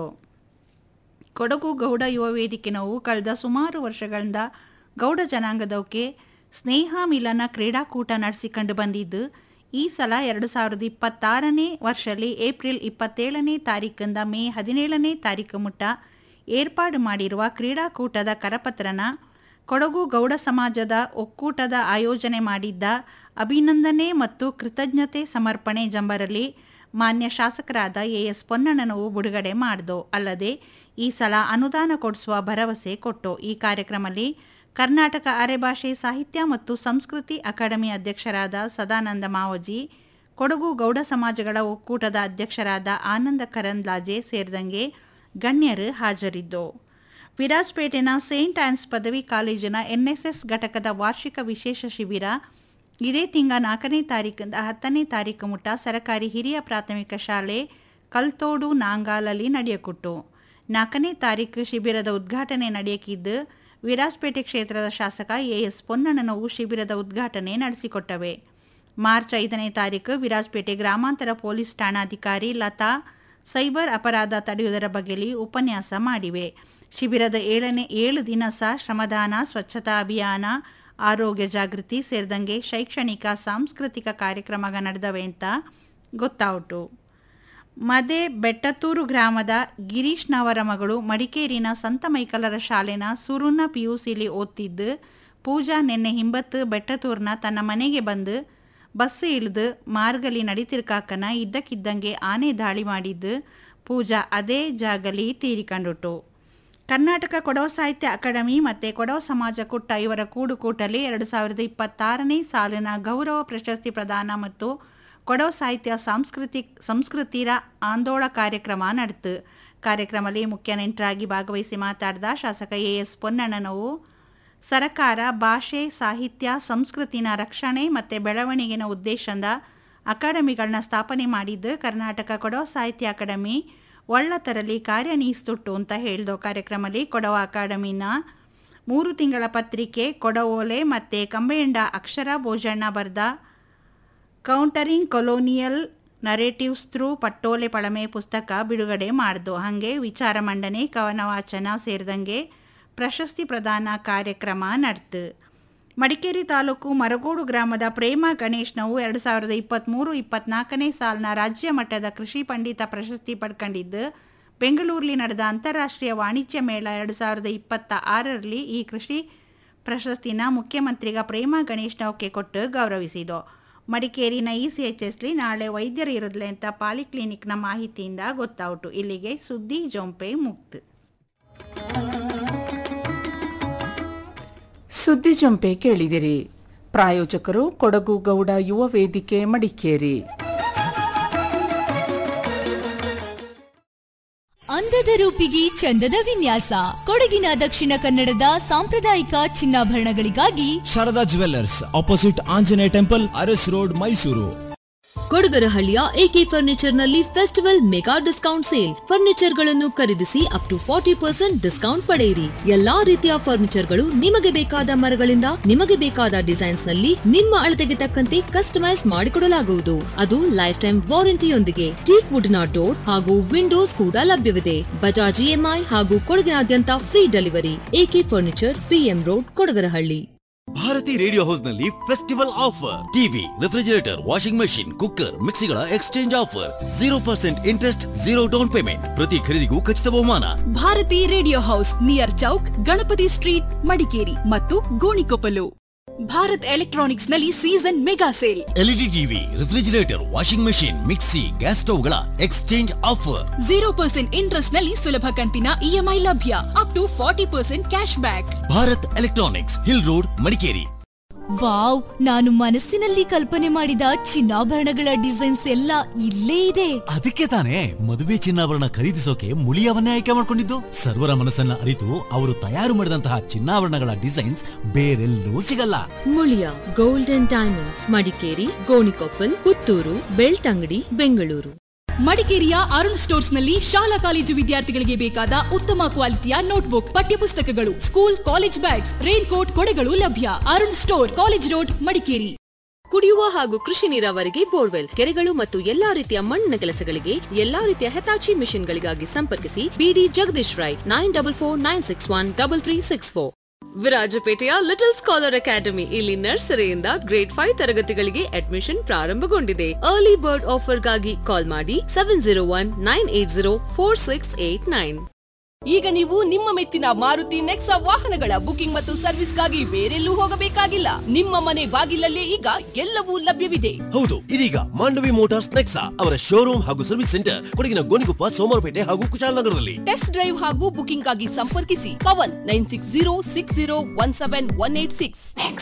ಕೊಡಗು ಗೌಡ ಯುವ ವೇದಿಕೆ ನಾವು ಕಳೆದ ಸುಮಾರು ವರ್ಷಗಳಿಂದ ಗೌಡ ಜನಾಂಗದವಕ್ಕೆ ಸ್ನೇಹ ಮಿಲನ ಕ್ರೀಡಾಕೂಟ ನಡೆಸಿಕೊಂಡು ಬಂದಿದ್ದು ಈ ಸಲ ಎರಡು ಸಾವಿರದ ಇಪ್ಪತ್ತಾರನೇ ವರ್ಷದಲ್ಲಿ ಏಪ್ರಿಲ್ ಇಪ್ಪತ್ತೇಳನೇ ತಾರೀಕಿಂದ ಮೇ ಹದಿನೇಳನೇ ತಾರೀಕು ಮುಟ್ಟ ಏರ್ಪಾಡು ಮಾಡಿರುವ ಕ್ರೀಡಾಕೂಟದ ಕರಪತ್ರನ ಕೊಡಗು ಗೌಡ ಸಮಾಜದ ಒಕ್ಕೂಟದ ಆಯೋಜನೆ ಮಾಡಿದ್ದ ಅಭಿನಂದನೆ ಮತ್ತು ಕೃತಜ್ಞತೆ ಸಮರ್ಪಣೆ ಜಂಬರಲ್ಲಿ ಮಾನ್ಯ ಶಾಸಕರಾದ ಎಎಸ್ ಪೊನ್ನಣ್ಣನವು ಬಿಡುಗಡೆ ಮಾಡ್ದು ಅಲ್ಲದೆ ಈ ಸಲ ಅನುದಾನ ಕೊಡಿಸುವ ಭರವಸೆ ಕೊಟ್ಟು ಈ ಕಾರ್ಯಕ್ರಮದಲ್ಲಿ ಕರ್ನಾಟಕ ಅರೆಭಾಷೆ ಸಾಹಿತ್ಯ ಮತ್ತು ಸಂಸ್ಕೃತಿ ಅಕಾಡೆಮಿ ಅಧ್ಯಕ್ಷರಾದ ಸದಾನಂದ ಮಾವಜಿ ಕೊಡಗು ಗೌಡ ಸಮಾಜಗಳ ಒಕ್ಕೂಟದ ಅಧ್ಯಕ್ಷರಾದ ಆನಂದ ಕರಂದ್ಲಾಜೆ ಸೇರಿದಂಗೆ ಗಣ್ಯರು ಹಾಜರಿದ್ದು ವಿರಾಜಪೇಟೆನ ಸೇಂಟ್ ಆನ್ಸ್ ಪದವಿ ಕಾಲೇಜಿನ ಎನ್ಎಸ್ಎಸ್ ಘಟಕದ ವಾರ್ಷಿಕ ವಿಶೇಷ ಶಿಬಿರ ಇದೇ ತಿಂಗ ನಾಲ್ಕನೇ ತಾರೀಕಿಂದ ಹತ್ತನೇ ತಾರೀಕು ಮುಟ್ಟ ಸರಕಾರಿ ಹಿರಿಯ ಪ್ರಾಥಮಿಕ ಶಾಲೆ ಕಲ್ತೋಡು ನಾಂಗಾಲಲ್ಲಿ ನಡೆಯಕೊಟ್ಟು ನಾಲ್ಕನೇ ತಾರೀಕು ಶಿಬಿರದ ಉದ್ಘಾಟನೆ ನಡೆಯಕಿದ್ದು ವಿರಾಜಪೇಟೆ ಕ್ಷೇತ್ರದ ಶಾಸಕ ಎಎಸ್ ಪೊನ್ನಣ್ಣನವು ಶಿಬಿರದ ಉದ್ಘಾಟನೆ ನಡೆಸಿಕೊಟ್ಟವೆ ಮಾರ್ಚ್ ಐದನೇ ತಾರೀಕು ವಿರಾಜಪೇಟೆ ಗ್ರಾಮಾಂತರ ಪೊಲೀಸ್ ಠಾಣಾಧಿಕಾರಿ ಲತಾ ಸೈಬರ್ ಅಪರಾಧ ತಡೆಯುವುದರ ಬಗ್ಗೆಲಿ ಉಪನ್ಯಾಸ ಮಾಡಿವೆ ಶಿಬಿರದ ಏಳನೇ ಏಳು ದಿನ ಸಹ ಶ್ರಮದಾನ ಸ್ವಚ್ಛತಾ ಅಭಿಯಾನ ಆರೋಗ್ಯ ಜಾಗೃತಿ ಸೇರಿದಂಗೆ ಶೈಕ್ಷಣಿಕ ಸಾಂಸ್ಕೃತಿಕ ಕಾರ್ಯಕ್ರಮ ನಡೆದವೆ ಅಂತ ಗೊತ್ತಾಯಿತು ಮದೆ ಬೆಟ್ಟತೂರು ಗ್ರಾಮದ ಗಿರೀಶ್ನವರ ಮಗಳು ಮಡಿಕೇರಿನ ಸಂತ ಮೈಕಲರ ಶಾಲೆನ ಸುರುನ ಪಿಯುಸಿಲಿ ಓದ್ತಿದ್ದು ಪೂಜಾ ನಿನ್ನೆ ಹಿಂಬತ್ತು ಬೆಟ್ಟತೂರ್ನ ತನ್ನ ಮನೆಗೆ ಬಂದು ಬಸ್ ಇಳಿದು ಮಾರ್ಗಲಿ ನಡಿತಿರ್ಕಾಕನ ಇದ್ದಕ್ಕಿದ್ದಂಗೆ ಆನೆ ದಾಳಿ ಮಾಡಿದ್ದು ಪೂಜಾ ಅದೇ ಜಾಗಲಿ ತೀರಿಕೊಂಡುಟು ಕರ್ನಾಟಕ ಕೊಡವ ಸಾಹಿತ್ಯ ಅಕಾಡೆಮಿ ಮತ್ತು ಕೊಡವ ಸಮಾಜ ಕುಟ್ಟ ಇವರ ಕೂಡುಕೂಟಲಿ ಎರಡು ಸಾವಿರದ ಇಪ್ಪತ್ತಾರನೇ ಸಾಲಿನ ಗೌರವ ಪ್ರಶಸ್ತಿ ಪ್ರದಾನ ಮತ್ತು ಕೊಡವ ಸಾಹಿತ್ಯ ಸಾಂಸ್ಕೃತಿಕ್ ಸಂಸ್ಕೃತಿರ ಆಂದೋಳ ಕಾರ್ಯಕ್ರಮ ನಡೆತು ಕಾರ್ಯಕ್ರಮದಲ್ಲಿ ಮುಖ್ಯ ನೆಂಟರಾಗಿ ಭಾಗವಹಿಸಿ ಮಾತಾಡಿದ ಶಾಸಕ ಎ ಎಸ್ ಪೊನ್ನಣ್ಣನವು ಸರಕಾರ ಭಾಷೆ ಸಾಹಿತ್ಯ ಸಂಸ್ಕೃತಿನ ರಕ್ಷಣೆ ಮತ್ತು ಬೆಳವಣಿಗೆನ ಉದ್ದೇಶದಿಂದ ಅಕಾಡೆಮಿಗಳನ್ನ ಸ್ಥಾಪನೆ ಮಾಡಿದ್ದು ಕರ್ನಾಟಕ ಕೊಡವ ಸಾಹಿತ್ಯ ಅಕಾಡೆಮಿ ಒಳ್ಳತರಲ್ಲಿ ಕಾರ್ಯನಿಹಿಸ್ತುಟ್ಟು ಅಂತ ಹೇಳಿದ ಕಾರ್ಯಕ್ರಮದಲ್ಲಿ ಕೊಡವ ಅಕಾಡೆಮಿನ ಮೂರು ತಿಂಗಳ ಪತ್ರಿಕೆ ಕೊಡವೋಲೆ ಮತ್ತು ಕಂಬೆಯಂಡ ಅಕ್ಷರ ಭೋಜಣ್ಣ ಬರೆದ countering colonial narratives through Pattole Palame ಪುಸ್ತಕ ಬಿಡುಗಡೆ ಮಾಡ್ದು ಹಾಗೆ ವಿಚಾರ ಮಂಡನೆ ಕವನ ವಾಚನ ಸೇರಿದಂಗೆ ಪ್ರಶಸ್ತಿ ಪ್ರದಾನ ಕಾರ್ಯಕ್ರಮ ನಡೆತು ಮಡಿಕೇರಿ ತಾಲೂಕು ಮರಗೋಡು ಗ್ರಾಮದ ಪ್ರೇಮ ಗಣೇಶ್ನವು ಎರಡು ಸಾವಿರದ ಇಪ್ಪತ್ತ್ಮೂರು ಇಪ್ಪತ್ನಾಲ್ಕನೇ ಸಾಲಿನ ರಾಜ್ಯ ಮಟ್ಟದ ಕೃಷಿ ಪಂಡಿತ ಪ್ರಶಸ್ತಿ ಪಡ್ಕೊಂಡಿದ್ದು ಬೆಂಗಳೂರಲ್ಲಿ ನಡೆದ ಅಂತಾರಾಷ್ಟ್ರೀಯ ವಾಣಿಜ್ಯ ಮೇಳ ಎರಡು ಸಾವಿರದ ಇಪ್ಪತ್ತ ಆರರಲ್ಲಿ ಈ ಕೃಷಿ ಪ್ರಶಸ್ತಿನ ಮುಖ್ಯಮಂತ್ರಿಗ ಪ್ರೇಮ ಗಣೇಶ್ನವಕ್ಕೆ ಕೊಟ್ಟು ಗೌರವಿಸಿದ್ದು ಮಡಿಕೇರಿನ ಇ ಸಿ ಎಚ್ ಎಸ್ಲಿ ನಾಳೆ ವೈದ್ಯರು ಇರೋದಿಲ್ಲ ಅಂತ ಪಾಲಿಕ್ಲಿನಿಕ್ನ ಮಾಹಿತಿಯಿಂದ ಗೊತ್ತಾಯಿತು ಇಲ್ಲಿಗೆ ಸುದ್ದಿ ಜೊಂಪೆ ಮುಕ್ತು ಸುದ್ದಿ ಜಂಪೆ ಕೇಳಿದಿರಿ ಪ್ರಾಯೋಜಕರು ಕೊಡಗು ಗೌಡ ಯುವ ವೇದಿಕೆ ಮಡಿಕೇರಿ ಅಂದದ ರೂಪಿಗೆ ಚಂದದ ವಿನ್ಯಾಸ ಕೊಡಗಿನ ದಕ್ಷಿಣ ಕನ್ನಡದ ಸಾಂಪ್ರದಾಯಿಕ ಚಿನ್ನಾಭರಣಗಳಿಗಾಗಿ Sharada jewellers opposite Anjaneya temple Aras road Mysuru ಕೊಡಗರಹಳ್ಳಿಯ ಎಕೆ ಫರ್ನಿಚರ್ ನಲ್ಲಿ festival mega discount sale furniture ಗಳನ್ನು ಖರೀದಿಸಿ up to forty percent discount ಪಡೆಯಿರಿ ಎಲ್ಲಾ ರೀತಿಯ ಫರ್ನಿಚರ್ ಗಳು ನಿಮಗೆ ಬೇಕಾದ ಮರಗಳಿಂದ ನಿಮಗೆ ಬೇಕಾದ ಡಿಸೈನ್ಸ್ ನಲ್ಲಿ ನಿಮ್ಮ ಅಳತೆಗೆ ತಕ್ಕಂತೆ ಕಸ್ಟಮೈಸ್ ಮಾಡಿಕೊಡಲಾಗುವುದು ಅದು ಲೈಫ್ ಟೈಮ್ ವಾರಂಟಿಯೊಂದಿಗೆ ಟೀಕ್ ವುಡ್ ನ ಡೋರ್ ಹಾಗೂ ವಿಂಡೋಸ್ ಕೂಡ ಲಭ್ಯವಿದೆ ಬಜಾಜ್ ಇಎಂಐ ಹಾಗೂ ಕೊಡಗಿನಾದ್ಯಂತ free delivery AK furniture PM road Kodagarahalli Bharati radio house ನಲ್ಲಿ festival offer TV refrigerator washing machine cooker ಮಿಕ್ಸಿಗಳ exchange offer zero percent interest zero down payment ಪ್ರತಿ ಖರೀದಿಗೂ ಖಚಿತ ಬಹುಮಾನ Bharati radio house near Chowk Ganapati street Madikeri ಮತ್ತು ಗೋಣಿಕೊಪ್ಪಲು ಭಾರತ್ ಎಲೆಕ್ಟ್ರಾನಿಕ್ಸ್ ನಲ್ಲಿ season mega sale LED TV refrigerator washing machine mixie gas ಸ್ಟವ್ಗಳ exchange offer zero percent interest ನಲ್ಲಿ ಸುಲಭ ಕಂತಿನ ಇಎಂಐ ಲಭ್ಯ up to forty percent cash back Bharat electronics hill road Madikeri wow ನಾನು ಮನಸ್ಸಿನಲ್ಲಿ ಕಲ್ಪನೆ ಮಾಡಿದ ಚಿನ್ನಾಭರಣಗಳ ಡಿಸೈನ್ಸ್ ಎಲ್ಲ ಇಲ್ಲೇ ಇದೆ ಅದಕ್ಕೆ ತಾನೇ ಮದುವೆ ಚಿನ್ನಾಭರಣ ಖರೀದಿಸೋಕೆ ಮುಳಿಯವನ್ನೇ ಆಯ್ಕೆ ಮಾಡಿಕೊಂಡಿದ್ದು ಸರ್ವರ ಮನಸ್ಸನ್ನ ಅರಿತು ಅವರು ತಯಾರು ಮಾಡಿದಂತಹ ಚಿನ್ನಾಭರಣಗಳ ಡಿಸೈನ್ಸ್ ಬೇರೆಲ್ಲೂ ಸಿಗಲ್ಲ Muliya gold and diamonds Madikeri Gonikoppal Puttur Belthangady Bengaluru ಮಡಿಕೇರಿಯ ಅರುಣ್ ಸ್ಟೋರ್ಸ್ ನಲ್ಲಿ ಶಾಲಾ ಕಾಲೇಜು ವಿದ್ಯಾರ್ಥಿಗಳಿಗೆ ಬೇಕಾದ ಉತ್ತಮ ಕ್ವಾಲಿಟಿಯ ನೋಟ್ಬುಕ್ ಪಠ್ಯಪುಸ್ತಕಗಳು school college bags rain coat ಕೊಡೆಗಳು ಲಭ್ಯ Arun store college road Madikeri ಕುಡಿಯುವ ಹಾಗೂ ಕೃಷಿ ನೀರಾವರಿಗೆ ಬೋರ್ವೆಲ್ ಕೆರೆಗಳು ಮತ್ತು ಎಲ್ಲಾ ರೀತಿಯ ಮಣ್ಣಿನ ಕೆಲಸಗಳಿಗೆ ಎಲ್ಲಾ ರೀತಿಯ ಹೆತಾಚಿ ಮಿಷನ್ಗಳಿಗಾಗಿ ಸಂಪರ್ಕಿಸಿ BD Jagadish Rai nine double four nine six one double three six four ವಿರಾಜಪೇಟೆಯ ಲಿಟಲ್ ಸ್ಕಾಲರ್ ಅಕಾಡೆಮಿ ಇಲ್ಲಿ ನರ್ಸರಿಯಿಂದ ಗ್ರೇಡ್ ಫೈವ್ ತರಗತಿಗಳಿಗೆ ಅಡ್ಮಿಷನ್ ಪ್ರಾರಂಭಗೊಂಡಿದೆ ಅರ್ಲಿ ಬರ್ಡ್ ಆಫರ್ಗಾಗಿ ಕಾಲ್ ಮಾಡಿ seven zero one nine eight zero four six eight nine ಈಗ ನೀವು ನಿಮ್ಮ ಮೆಚ್ಚಿನ ಮಾರುತಿ ನೆಕ್ಸಾ ವಾಹನಗಳ ಬುಕಿಂಗ್ ಮತ್ತು ಸರ್ವಿಸ್ಗಾಗಿ ಬೇರೆಲ್ಲೂ ಹೋಗಬೇಕಾಗಿಲ್ಲ ನಿಮ್ಮ ಮನೆ ಬಾಗಿಲಲ್ಲೇ ಈಗ ಎಲ್ಲವೂ ಲಭ್ಯವಿದೆ ಹೌದು ಇದೀಗ ಮಾಂಡವಿ ಮೋಟಾರ್ಸ್ ನೆಕ್ಸಾ ಅವರ ಶೋರೂಮ್ ಹಾಗೂ ಸರ್ವಿಸ್ ಸೆಂಟರ್ ಕೊಡಗಿನ ಗೋಣಿಕೊಪ್ಪ ಸೋಮವಾರಪೇಟೆ ಹಾಗೂ ಕುಶಾಲನಗರದಲ್ಲಿ ಟೆಸ್ಟ್ ಡ್ರೈವ್ ಹಾಗೂ ಬುಕಿಂಗ್ ಆಗಿ ಸಂಪರ್ಕಿಸಿ Pavan nine six zero six zero one seven one eight six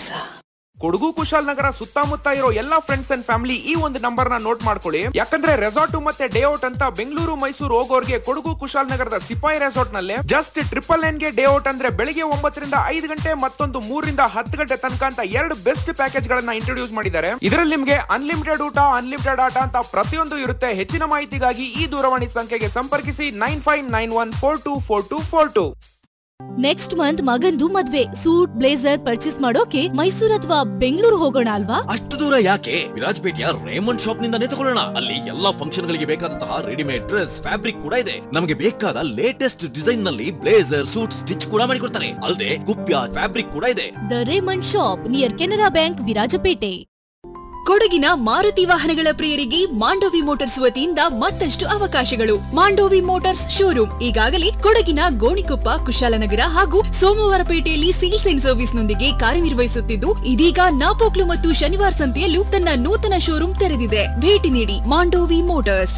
Kodagu Kushalnagar ಸುತ್ತಮುತ್ತ ಇರೋ ಎಲ್ಲಾ ಫ್ರೆಂಡ್ಸ್ ಅಂಡ್ ಫ್ಯಾಮಿಲಿ ಈ ಒಂದು ನಂಬರ್ ನ ನೋಟ್ ಮಾಡ್ಕೊಳ್ಳಿ ಯಾಕಂದ್ರೆ ರೆಸಾರ್ಟ್ ಮತ್ತೆ ಡೇ ಔಟ್ ಅಂತ ಬೆಂಗಳೂರು ಮೈಸೂರು ಹೋಗೋರ್ಗೆ ಕೊಡಗು ಕುಶಾಲನಗರದ ಸಿಪಾಯಿ ರೆಸಾರ್ಟ್ ನಲ್ಲಿ ಜಸ್ಟ್ ಟ್ರಿಪಲ್ ಎನ್ ಗೆ ಡೇ ಔಟ್ ಅಂದ್ರೆ ಬೆಳಿಗ್ಗೆ ಒಂಬತ್ತರಿಂದ ಐದು ಗಂಟೆ ಮತ್ತೊಂದು ಮೂರರಿಂದ ಹತ್ತು ಗಂಟೆ ತನಕ ಅಂತ ಎರಡು ಬೆಸ್ಟ್ ಪ್ಯಾಕೇಜ್ ಗಳನ್ನ ಇಂಟ್ರೊಡ್ಯೂಸ್ ಮಾಡಿದ್ದಾರೆ ಇದರಲ್ಲಿ ನಿಮ್ಗೆ ಅನ್ಲಿಮಿಟೆಡ್ ಊಟ ಅನ್ಲಿಮಿಟೆಡ್ ಆಟ ಅಂತ ಪ್ರತಿಯೊಂದು ಇರುತ್ತೆ ಹೆಚ್ಚಿನ ಮಾಹಿತಿಗಾಗಿ ಈ ದೂರವಾಣಿ ಸಂಖ್ಯೆಗೆ ಸಂಪರ್ಕಿಸಿ nine five nine one four two four two four two next month ಮಗಂದು ಮದ್ವೆ ಸೂಟ್ ಬ್ಲೇಸರ್ ಪರ್ಚೇಸ್ ಮಾಡೋಕೆ ಮೈಸೂರು ಅಥವಾ ಬೆಂಗಳೂರು ಹೋಗೋಣ ಅಲ್ವಾ ಅಷ್ಟು ದೂರ ಯಾಕೆ ವಿರಾಜಪೇಟೆಯ ರೇಮಂಡ್ ಶಾಪ್ ನಿಂದಾನೇ ತಗೊಳ್ಳೋಣ ಅಲ್ಲಿ ಎಲ್ಲಾ ಫಂಕ್ಷನ್ ಗಳಿಗೆ ಬೇಕಾದಂತಹ ರೆಡಿಮೇಡ್ ಡ್ರೆಸ್ ಫ್ಯಾಬ್ರಿಕ್ ಕೂಡ ಇದೆ ನಮಗೆ ಬೇಕಾದ ಲೇಟೆಸ್ಟ್ ಡಿಸೈನ್ ನಲ್ಲಿ ಬ್ಲೇಸರ್ ಸೂಟ್ ಸ್ಟಿಚ್ ಕೂಡ ಮಾಡಿಕೊಡ್ತಾರೆ ಅಲ್ಲದೆ ಕುಪ್ಯ ಫ್ಯಾಬ್ರಿಕ್ ಕೂಡ ಇದೆ the Raymond shop near Canara bank Virajpet ಕೊಡಗಿನ ಮಾರುತಿ ವಾಹನಗಳ ಪ್ರಿಯರಿಗೆ ಮಾಂಡೋವಿ ಮೋಟಾರ್ಸ್ ವತಿಯಿಂದ ಮತ್ತಷ್ಟು ಅವಕಾಶಗಳು ಮಾಂಡೋವಿ ಮೋಟಾರ್ಸ್ ಶೋರೂಮ್ ಈಗಾಗಲೇ ಕೊಡಗಿನ ಗೋಣಿಕೊಪ್ಪ ಕುಶಾಲನಗರ ಹಾಗೂ ಸೋಮವಾರಪೇಟೆಯಲ್ಲಿ ಸೇಲ್ಸ್ ಅಂಡ್ ಸರ್ವಿಸ್ ನೊಂದಿಗೆ ಕಾರ್ಯನಿರ್ವಹಿಸುತ್ತಿದ್ದು ಇದೀಗ ನಾಪೋಕ್ಲು ಮತ್ತು ಶನಿವಾರ ಸಂತೆಯಲ್ಲೂ ತನ್ನ ನೂತನ ಶೋರೂಮ್ ತೆರೆದಿದೆ ಭೇಟಿ ನೀಡಿ ಮಾಂಡೋವಿ ಮೋಟಾರ್ಸ್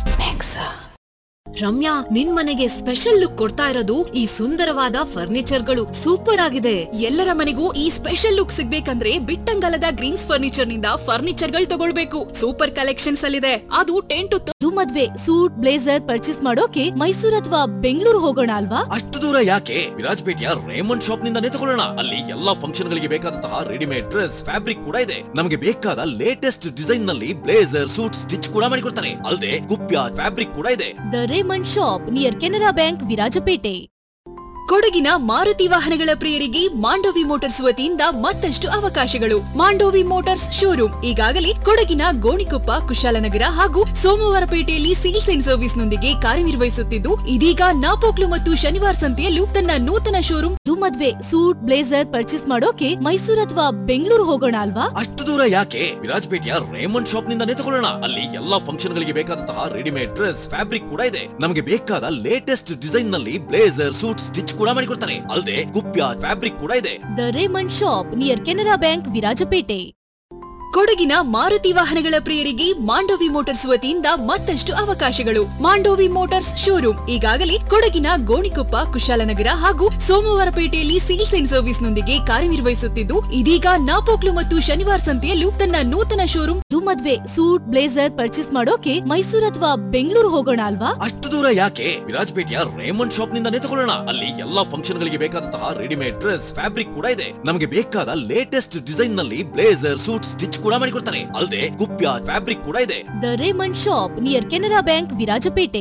ರಮ್ಯಾ ನಿನ್ ಮನೆಗೆ ಸ್ಪೆಷಲ್ ಲುಕ್ ಕೊಡ್ತಾ ಇರೋದು ಈ ಸುಂದರವಾದ ಫರ್ನಿಚರ್ಗಳು ಸೂಪರ್ ಆಗಿದೆ ಎಲ್ಲರ ಮನೆಗೂ ಈ ಸ್ಪೆಷಲ್ ಲುಕ್ ಸಿಗ್ಬೇಕಂದ್ರೆ ಬಿಟ್ಟಂಗಲದ ಗ್ರೀನ್ಸ್ ಫರ್ನಿಚರ್ ನಿಂದ ಫರ್ನಿಚರ್ ಗಳು ತಗೊಳ್ಬೇಕು ಸೂಪರ್ ಕಲೆಕ್ಷನ್ಸ್ ಅಲ್ಲಿದೆ ಅದು ಟೆನ್ ಟು ಇದು ಮದ್ವೆ ಸೂಟ್ ಬ್ಲೇಸರ್ ಪರ್ಚೇಸ್ ಮಾಡೋಕೆ ಮೈಸೂರು ಅಥವಾ ಬೆಂಗಳೂರು ಹೋಗೋಣ ಅಲ್ವಾ ಅಷ್ಟು ದೂರ ಯಾಕೆ ವಿರಾಜಪೇಟೆಯ ರೇಮಂಡ್ ಶಾಪ್ ನಿಂದಾನೇ ತಗೊಳ್ಳೋಣ ಅಲ್ಲಿ ಎಲ್ಲಾ ಫಂಕ್ಷನ್ ಗಳಿಗೆ ಬೇಕಾದಂತಹ ರೆಡಿಮೇಡ್ ಡ್ರೆಸ್ ಫ್ಯಾಬ್ರಿಕ್ ಕೂಡ ಇದೆ ನಮಗೆ ಬೇಕಾದ ಲೇಟೆಸ್ಟ್ ಡಿಸೈನ್ ನಲ್ಲಿ ಬ್ಲೇಸರ್ ಸೂಟ್ ಸ್ಟಿಚ್ ಕೂಡ ಮಾಡಿಕೊಡ್ತಾರೆ ಅಲ್ಲದೆ ಕುಪ್ಯ ಫ್ಯಾಬ್ರಿಕ್ ಕೂಡ ಇದೆ the Raymond shop near Canara bank Virajpet ಕೊಡಗಿನ ಮಾರುತಿ ವಾಹನಗಳ ಪ್ರಿಯರಿಗೆ ಮಾಂಡೋವಿ ಮೋಟಾರ್ಸ್ ವತಿಯಿಂದ ಮತ್ತಷ್ಟು ಅವಕಾಶಗಳು ಮಾಂಡೋವಿ ಮೋಟಾರ್ಸ್ ಶೋರೂಮ್ ಈಗಾಗಲೇ ಕೊಡಗಿನ ಗೋಣಿಕೊಪ್ಪ ಕುಶಾಲನಗರ ಹಾಗೂ ಸೋಮವಾರಪೇಟೆಯಲ್ಲಿ ಸೇಲ್ಸ್ ಅಂಡ್ ಸರ್ವಿಸ್ ನೊಂದಿಗೆ ಕಾರ್ಯನಿರ್ವಹಿಸುತ್ತಿದ್ದು ಇದೀಗ ನಾಪೋಕ್ಲು ಮತ್ತು ಶನಿವಾರ ಸಂತೆಯಲ್ಲೂ ತನ್ನ ನೂತನ ಶೋರೂಮ್ ಇದು ಮದ್ವೆ ಸೂಟ್ ಬ್ಲೇಸರ್ ಪರ್ಚೇಸ್ ಮಾಡೋಕೆ ಮೈಸೂರು ಅಥವಾ ಬೆಂಗಳೂರು ಹೋಗೋಣ ಅಲ್ವಾ ಅಷ್ಟು ದೂರ ಯಾಕೆ ವಿರಾಜಪೇಟೆಯ ರೇಮಂಡ್ ಶಾಪ್ ನಿಂದಾನೇ ತಗೊಳ್ಳೋಣ ಅಲ್ಲಿ ಎಲ್ಲಾ ಫಂಕ್ಷನ್ ಗಳಿಗೆ ಬೇಕಾದಂತಹ ರೆಡಿಮೇಡ್ ಡ್ರೆಸ್ ಫ್ಯಾಬ್ರಿಕ್ ಕೂಡ ಇದೆ ನಮಗೆ ಬೇಕಾದ ಲೇಟೆಸ್ಟ್ ಡಿಸೈನ್ ನಲ್ಲಿ ಬ್ಲೇಸರ್ ಸೂಟ್ ಸ್ಟಿಚ್ ಕೂಡ ಮಾಡಿಕೊಡ್ತಾರೆ ಅಲ್ಲದೆ ಕುಪ್ಯ ಫ್ಯಾಬ್ರಿಕ್ ಕೂಡ ಇದೆ the Raymond shop near Canara bank Virajpet ಕೊಡಗಿನ ಮಾರುತಿ ವಾಹನಗಳ ಪ್ರಿಯರಿಗೆ ಮಾಂಡೋವಿ ಮೋಟಾರ್ಸ್ ವತಿಯಿಂದ ಮತ್ತಷ್ಟು ಅವಕಾಶಗಳು ಮಾಂಡೋವಿ ಮೋಟಾರ್ಸ್ ಶೋರೂಮ್ ಈಗಾಗಲೇ ಕೊಡಗಿನ ಗೋಣಿಕೊಪ್ಪ ಕುಶಾಲನಗರ ಹಾಗೂ ಸೋಮವಾರಪೇಟೆಯಲ್ಲಿ ಸೇಲ್ಸ್ ಅಂಡ್ ಸರ್ವಿಸ್ ನೊಂದಿಗೆ ಕಾರ್ಯನಿರ್ವಹಿಸುತ್ತಿದ್ದು ಇದೀಗ ನಾಪೋಕ್ಲು ಮತ್ತು ಶನಿವಾರ ಸಂತೆಯಲ್ಲೂ ತನ್ನ ನೂತನ ಶೋರೂಮ್ ಇದು ಮದ್ವೆ ಸೂಟ್ ಬ್ಲೇಸರ್ ಪರ್ಚೇಸ್ ಮಾಡೋಕೆ ಮೈಸೂರು ಅಥವಾ ಬೆಂಗಳೂರು ಹೋಗೋಣ ಅಲ್ವಾ ಅಷ್ಟು ದೂರ ಯಾಕೆ ವಿರಾಜಪೇಟೆಯ ರೇಮಂಡ್ ಶಾಪ್ ನಿಂದಾನೇ ತಗೊಳ್ಳೋಣ ಅಲ್ಲಿ ಎಲ್ಲಾ ಫಂಕ್ಷನ್ ಗಳಿಗೆ ಬೇಕಾದಂತಹ ರೆಡಿಮೇಡ್ ಡ್ರೆಸ್ ಫ್ಯಾಬ್ರಿಕ್ ಕೂಡ ಇದೆ ನಮಗೆ ಬೇಕಾದ ಲೇಟೆಸ್ಟ್ ಡಿಸೈನ್ ನಲ್ಲಿ ಬ್ಲೇಸರ್ ಸೂಟ್ ಸ್ಟಿಚ್ ಕೂಡ ಮಾಡಿಕೊಡ್ತಾರೆ ಅಲ್ಲದೆ ಕುಪ್ಯ ಫ್ಯಾಬ್ರಿಕ್ ಕೂಡ ಇದೆ the Raymond shop near Canara bank Virajpet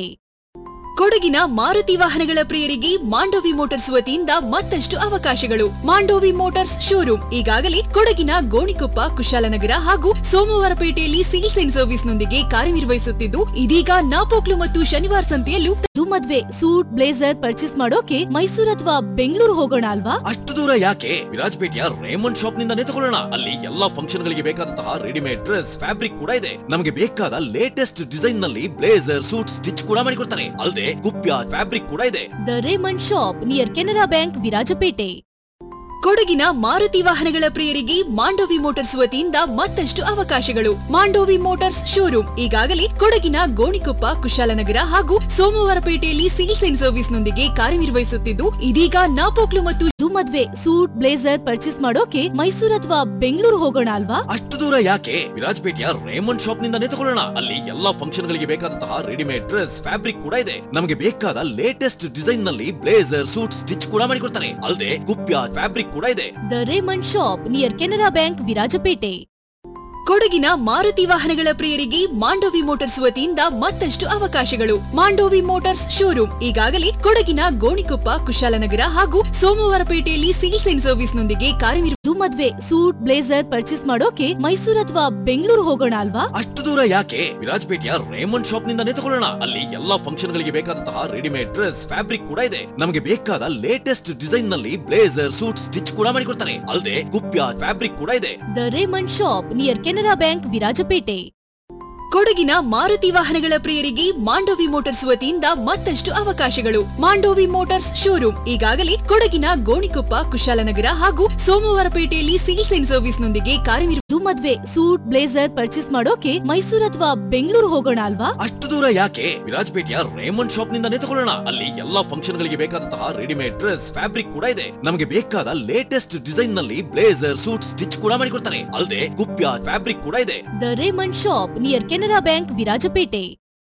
ಕೊಡಗಿನ ಮಾರುತಿ ವಾಹನಗಳ ಪ್ರಿಯರಿಗೆ ಮಾಂಡೋವಿ ಮೋಟಾರ್ಸ್ ವತಿಯಿಂದ ಮತ್ತಷ್ಟು ಅವಕಾಶಗಳು ಮಾಂಡೋವಿ ಮೋಟಾರ್ಸ್ ಶೋರೂಮ್ ಈಗಾಗಲೇ ಕೊಡಗಿನ ಗೋಣಿಕೊಪ್ಪ ಕುಶಾಲನಗರ ಹಾಗೂ ಸೋಮವಾರಪೇಟೆಯಲ್ಲಿ ಸೇಲ್ಸ್ ಅಂಡ್ ಸರ್ವಿಸ್ ನೊಂದಿಗೆ ಕಾರ್ಯನಿರ್ವಹಿಸುತ್ತಿದ್ದು ಇದೀಗ ನಾಪೋಕ್ಲು ಮತ್ತು ಶನಿವಾರ ಸಂತೆಯಲ್ಲೂ ಇದು ಮದ್ವೆ ಸೂಟ್ ಬ್ಲೇಸರ್ ಪರ್ಚೇಸ್ ಮಾಡೋಕೆ ಮೈಸೂರು ಅಥವಾ ಬೆಂಗಳೂರು ಹೋಗೋಣ ಅಲ್ವಾ ಅಷ್ಟು ದೂರ ಯಾಕೆ ವಿರಾಜಪೇಟೆಯ ರೇಮಂಡ್ ಶಾಪ್ ನಿಂದಾನೇ ತಗೊಳ್ಳೋಣ ಅಲ್ಲಿ ಎಲ್ಲಾ ಫಂಕ್ಷನ್ ಗಳಿಗೆ ಬೇಕಾದಂತಹ ರೆಡಿಮೇಡ್ ಡ್ರೆಸ್ ಫ್ಯಾಬ್ರಿಕ್ ಕೂಡ ಇದೆ ನಮಗೆ ಬೇಕಾದ ಲೇಟೆಸ್ಟ್ ಡಿಸೈನ್ ನಲ್ಲಿ ಬ್ಲೇಸರ್ ಸೂಟ್ ಸ್ಟಿಚ್ ಕೂಡ ಮಾಡಿಕೊಡ್ತಾರೆ ಅಲ್ಲದೆ ಕುಪ್ಯ ಫ್ಯಾಬ್ರಿಕ್ ಕೂಡ ಇದೆ the Raymond shop near Canara bank Virajpet ಕೊಡಗಿನ ಮಾರುತಿ ವಾಹನಗಳ ಪ್ರಿಯರಿಗೆ ಮಾಂಡೋವಿ ಮೋಟಾರ್ಸ್ ವತಿಯಿಂದ ಮತ್ತಷ್ಟು ಅವಕಾಶಗಳು ಮಾಂಡೋವಿ ಮೋಟಾರ್ಸ್ ಶೋರೂಮ್ ಈಗಾಗಲೇ ಕೊಡಗಿನ ಗೋಣಿಕೊಪ್ಪ ಕುಶಾಲನಗರ ಹಾಗೂ ಸೋಮವಾರಪೇಟೆಯಲ್ಲಿ ಸೇಲ್ಸ್ ಅಂಡ್ ಸರ್ವಿಸ್ ನೊಂದಿಗೆ ಕಾರ್ಯನಿರ್ವಹಿಸುತ್ತಿದ್ದು ಇದೀಗ ನಾಪೋಕ್ಲು ಮತ್ತು ಇದು ಮದ್ವೆ ಸೂಟ್ ಬ್ಲೇಸರ್ ಪರ್ಚೇಸ್ ಮಾಡೋಕೆ ಮೈಸೂರು ಅಥವಾ ಬೆಂಗಳೂರು ಹೋಗೋಣ ಅಲ್ವಾ ಅಷ್ಟು ದೂರ ಯಾಕೆ ವಿರಾಜಪೇಟೆಯ ರೇಮಂಡ್ ಶಾಪ್ ನಿಂದಾನೇ ತಗೊಳ್ಳೋಣ ಅಲ್ಲಿ ಎಲ್ಲಾ ಫಂಕ್ಷನ್ ಗಳಿಗೆ ಬೇಕಾದಂತಹ ರೆಡಿಮೇಡ್ ಡ್ರೆಸ್ ಫ್ಯಾಬ್ರಿಕ್ ಕೂಡ ಇದೆ ನಮಗೆ ಬೇಕಾದ ಲೇಟೆಸ್ಟ್ ಡಿಸೈನ್ ನಲ್ಲಿ ಬ್ಲೇಸರ್ ಸೂಟ್ ಸ್ಟಿಚ್ ಕೂಡ ಮಾಡಿಕೊಡ್ತಾರೆ ಅಲ್ಲದೆ ಕುಪ್ಯ ಫ್ಯಾಬ್ರಿಕ್ ಕೂಡ ಇದೆ the Raymond shop near Canara bank Virajpet ಕೊಡಗಿನ ಮಾರುತಿ ವಾಹನಗಳ ಪ್ರಿಯರಿಗೆ ಮಾಂಡೋವಿ ಮೋಟಾರ್ಸ್ ವತಿಯಿಂದ ಮತ್ತಷ್ಟು ಅವಕಾಶಗಳು ಮಾಂಡೋವಿ ಮೋಟಾರ್ಸ್ ಶೋರೂಮ್ ಈಗಾಗಲೇ ಕೊಡಗಿನ ಗೋಣಿಕೊಪ್ಪ ಕುಶಾಲನಗರ ಹಾಗೂ ಸೋಮವಾರಪೇಟೆಯಲ್ಲಿ ಸೇಲ್ಸ್ ಅಂಡ್ ಸರ್ವಿಸ್ ನೊಂದಿಗೆ ಕಾರ್ಯನಿರ್ವ ಇದು ಮದ್ವೆ ಸೂಟ್ ಬ್ಲೇಸರ್ ಪರ್ಚೇಸ್ ಮಾಡೋಕೆ ಮೈಸೂರು ಅಥವಾ ಬೆಂಗಳೂರು ಹೋಗೋಣ ಅಲ್ವಾ ಅಷ್ಟು ದೂರ ಯಾಕೆ ವಿರಾಜಪೇಟೆಯ ರೇಮಂಡ್ ಶಾಪ್ ನಿಂದಾನೇ ತಗೊಳ್ಳೋಣ ಅಲ್ಲಿ ಎಲ್ಲಾ ಫಂಕ್ಷನ್ ಗಳಿಗೆ ಬೇಕಾದಂತಹ ರೆಡಿಮೇಡ್ ಡ್ರೆಸ್ ಫ್ಯಾಬ್ರಿಕ್ ಕೂಡ ಇದೆ ನಮಗೆ ಬೇಕಾದ ಲೇಟೆಸ್ಟ್ ಡಿಸೈನ್ ನಲ್ಲಿ ಬ್ಲೇಸರ್ ಸೂಟ್ ಸ್ಟಿಚ್ ಕೂಡ ಮಾಡಿಕೊಡ್ತಾರೆ ಅಲ್ಲದೆ ಕುಪ್ಯ ಫ್ಯಾಬ್ರಿಕ್ ಕೂಡ ಇದೆ the Raymond shop near Canara bank Virajpet ಕೊಡಗಿನ ಮಾರುತಿ ವಾಹನಗಳ ಪ್ರಿಯರಿಗೆ ಮಾಂಡೋವಿ ಮೋಟಾರ್ಸ್ ವತಿಯಿಂದ ಮತ್ತಷ್ಟು ಅವಕಾಶಗಳು ಮಾಂಡೋವಿ ಮೋಟಾರ್ಸ್ ಶೋರೂಮ್ ಈಗಾಗಲೇ ಕೊಡಗಿನ ಗೋಣಿಕೊಪ್ಪ ಕುಶಾಲನಗರ ಹಾಗೂ ಸೋಮವಾರಪೇಟೆಯಲ್ಲಿ ಸೇಲ್ಸ್ ಅಂಡ್ ಸರ್ವಿಸ್ ನೊಂದಿಗೆ ಕಾರ್ಯನಿರ್ವ ಇದು ಮದ್ವೆ ಸೂಟ್ ಬ್ಲೇಸರ್ ಪರ್ಚೇಸ್ ಮಾಡೋಕೆ ಮೈಸೂರು ಅಥವಾ ಬೆಂಗಳೂರು ಹೋಗೋಣ ಅಲ್ವಾ ಅಷ್ಟು ದೂರ ಯಾಕೆ ವಿರಾಜಪೇಟೆಯ ರೇಮಂಡ್ ಶಾಪ್ ನಿಂದಾನೇ ತಗೊಳ್ಳೋಣ ಅಲ್ಲಿ ಎಲ್ಲಾ ಫಂಕ್ಷನ್ ಗಳಿಗೆ ಬೇಕಾದಂತಹ ರೆಡಿಮೇಡ್ ಡ್ರೆಸ್ ಫ್ಯಾಬ್ರಿಕ್ ಕೂಡ ಇದೆ ನಮಗೆ ಬೇಕಾದ ಲೇಟೆಸ್ಟ್ ಡಿಸೈನ್ ನಲ್ಲಿ ಬ್ಲೇಸರ್ ಸೂಟ್ ಸ್ಟಿಚ್ ಕೂಡ ಮಾಡಿಕೊಡ್ತಾರೆ ಅಲ್ಲದೆ ಕುಪ್ಯ ಫ್ಯಾಬ್ರಿಕ್ ಕೂಡ ಇದೆ the Raymond shop near Canara bank Virajpet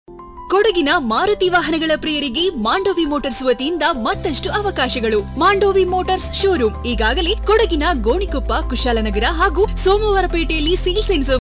ಕೊಡಗಿನ ಮಾರುತಿ ವಾಹನಗಳ ಪ್ರಿಯರಿಗೆ ಮಾಂಡೋವಿ ಮೋಟಾರ್ಸ್ ವತಿಯಿಂದ ಮತ್ತಷ್ಟು ಅವಕಾಶಗಳು ಮಾಂಡೋವಿ ಮೋಟಾರ್ಸ್ ಶೋರೂಮ್ ಈಗಾಗಲೇ ಕೊಡಗಿನ ಗೋಣಿಕೊಪ್ಪ ಕುಶಾಲನಗರ ಹಾಗೂ ಸೋಮವಾರಪೇಟೆಯಲ್ಲಿ ಸೇಲ್ಸ್ ಅಂಡ್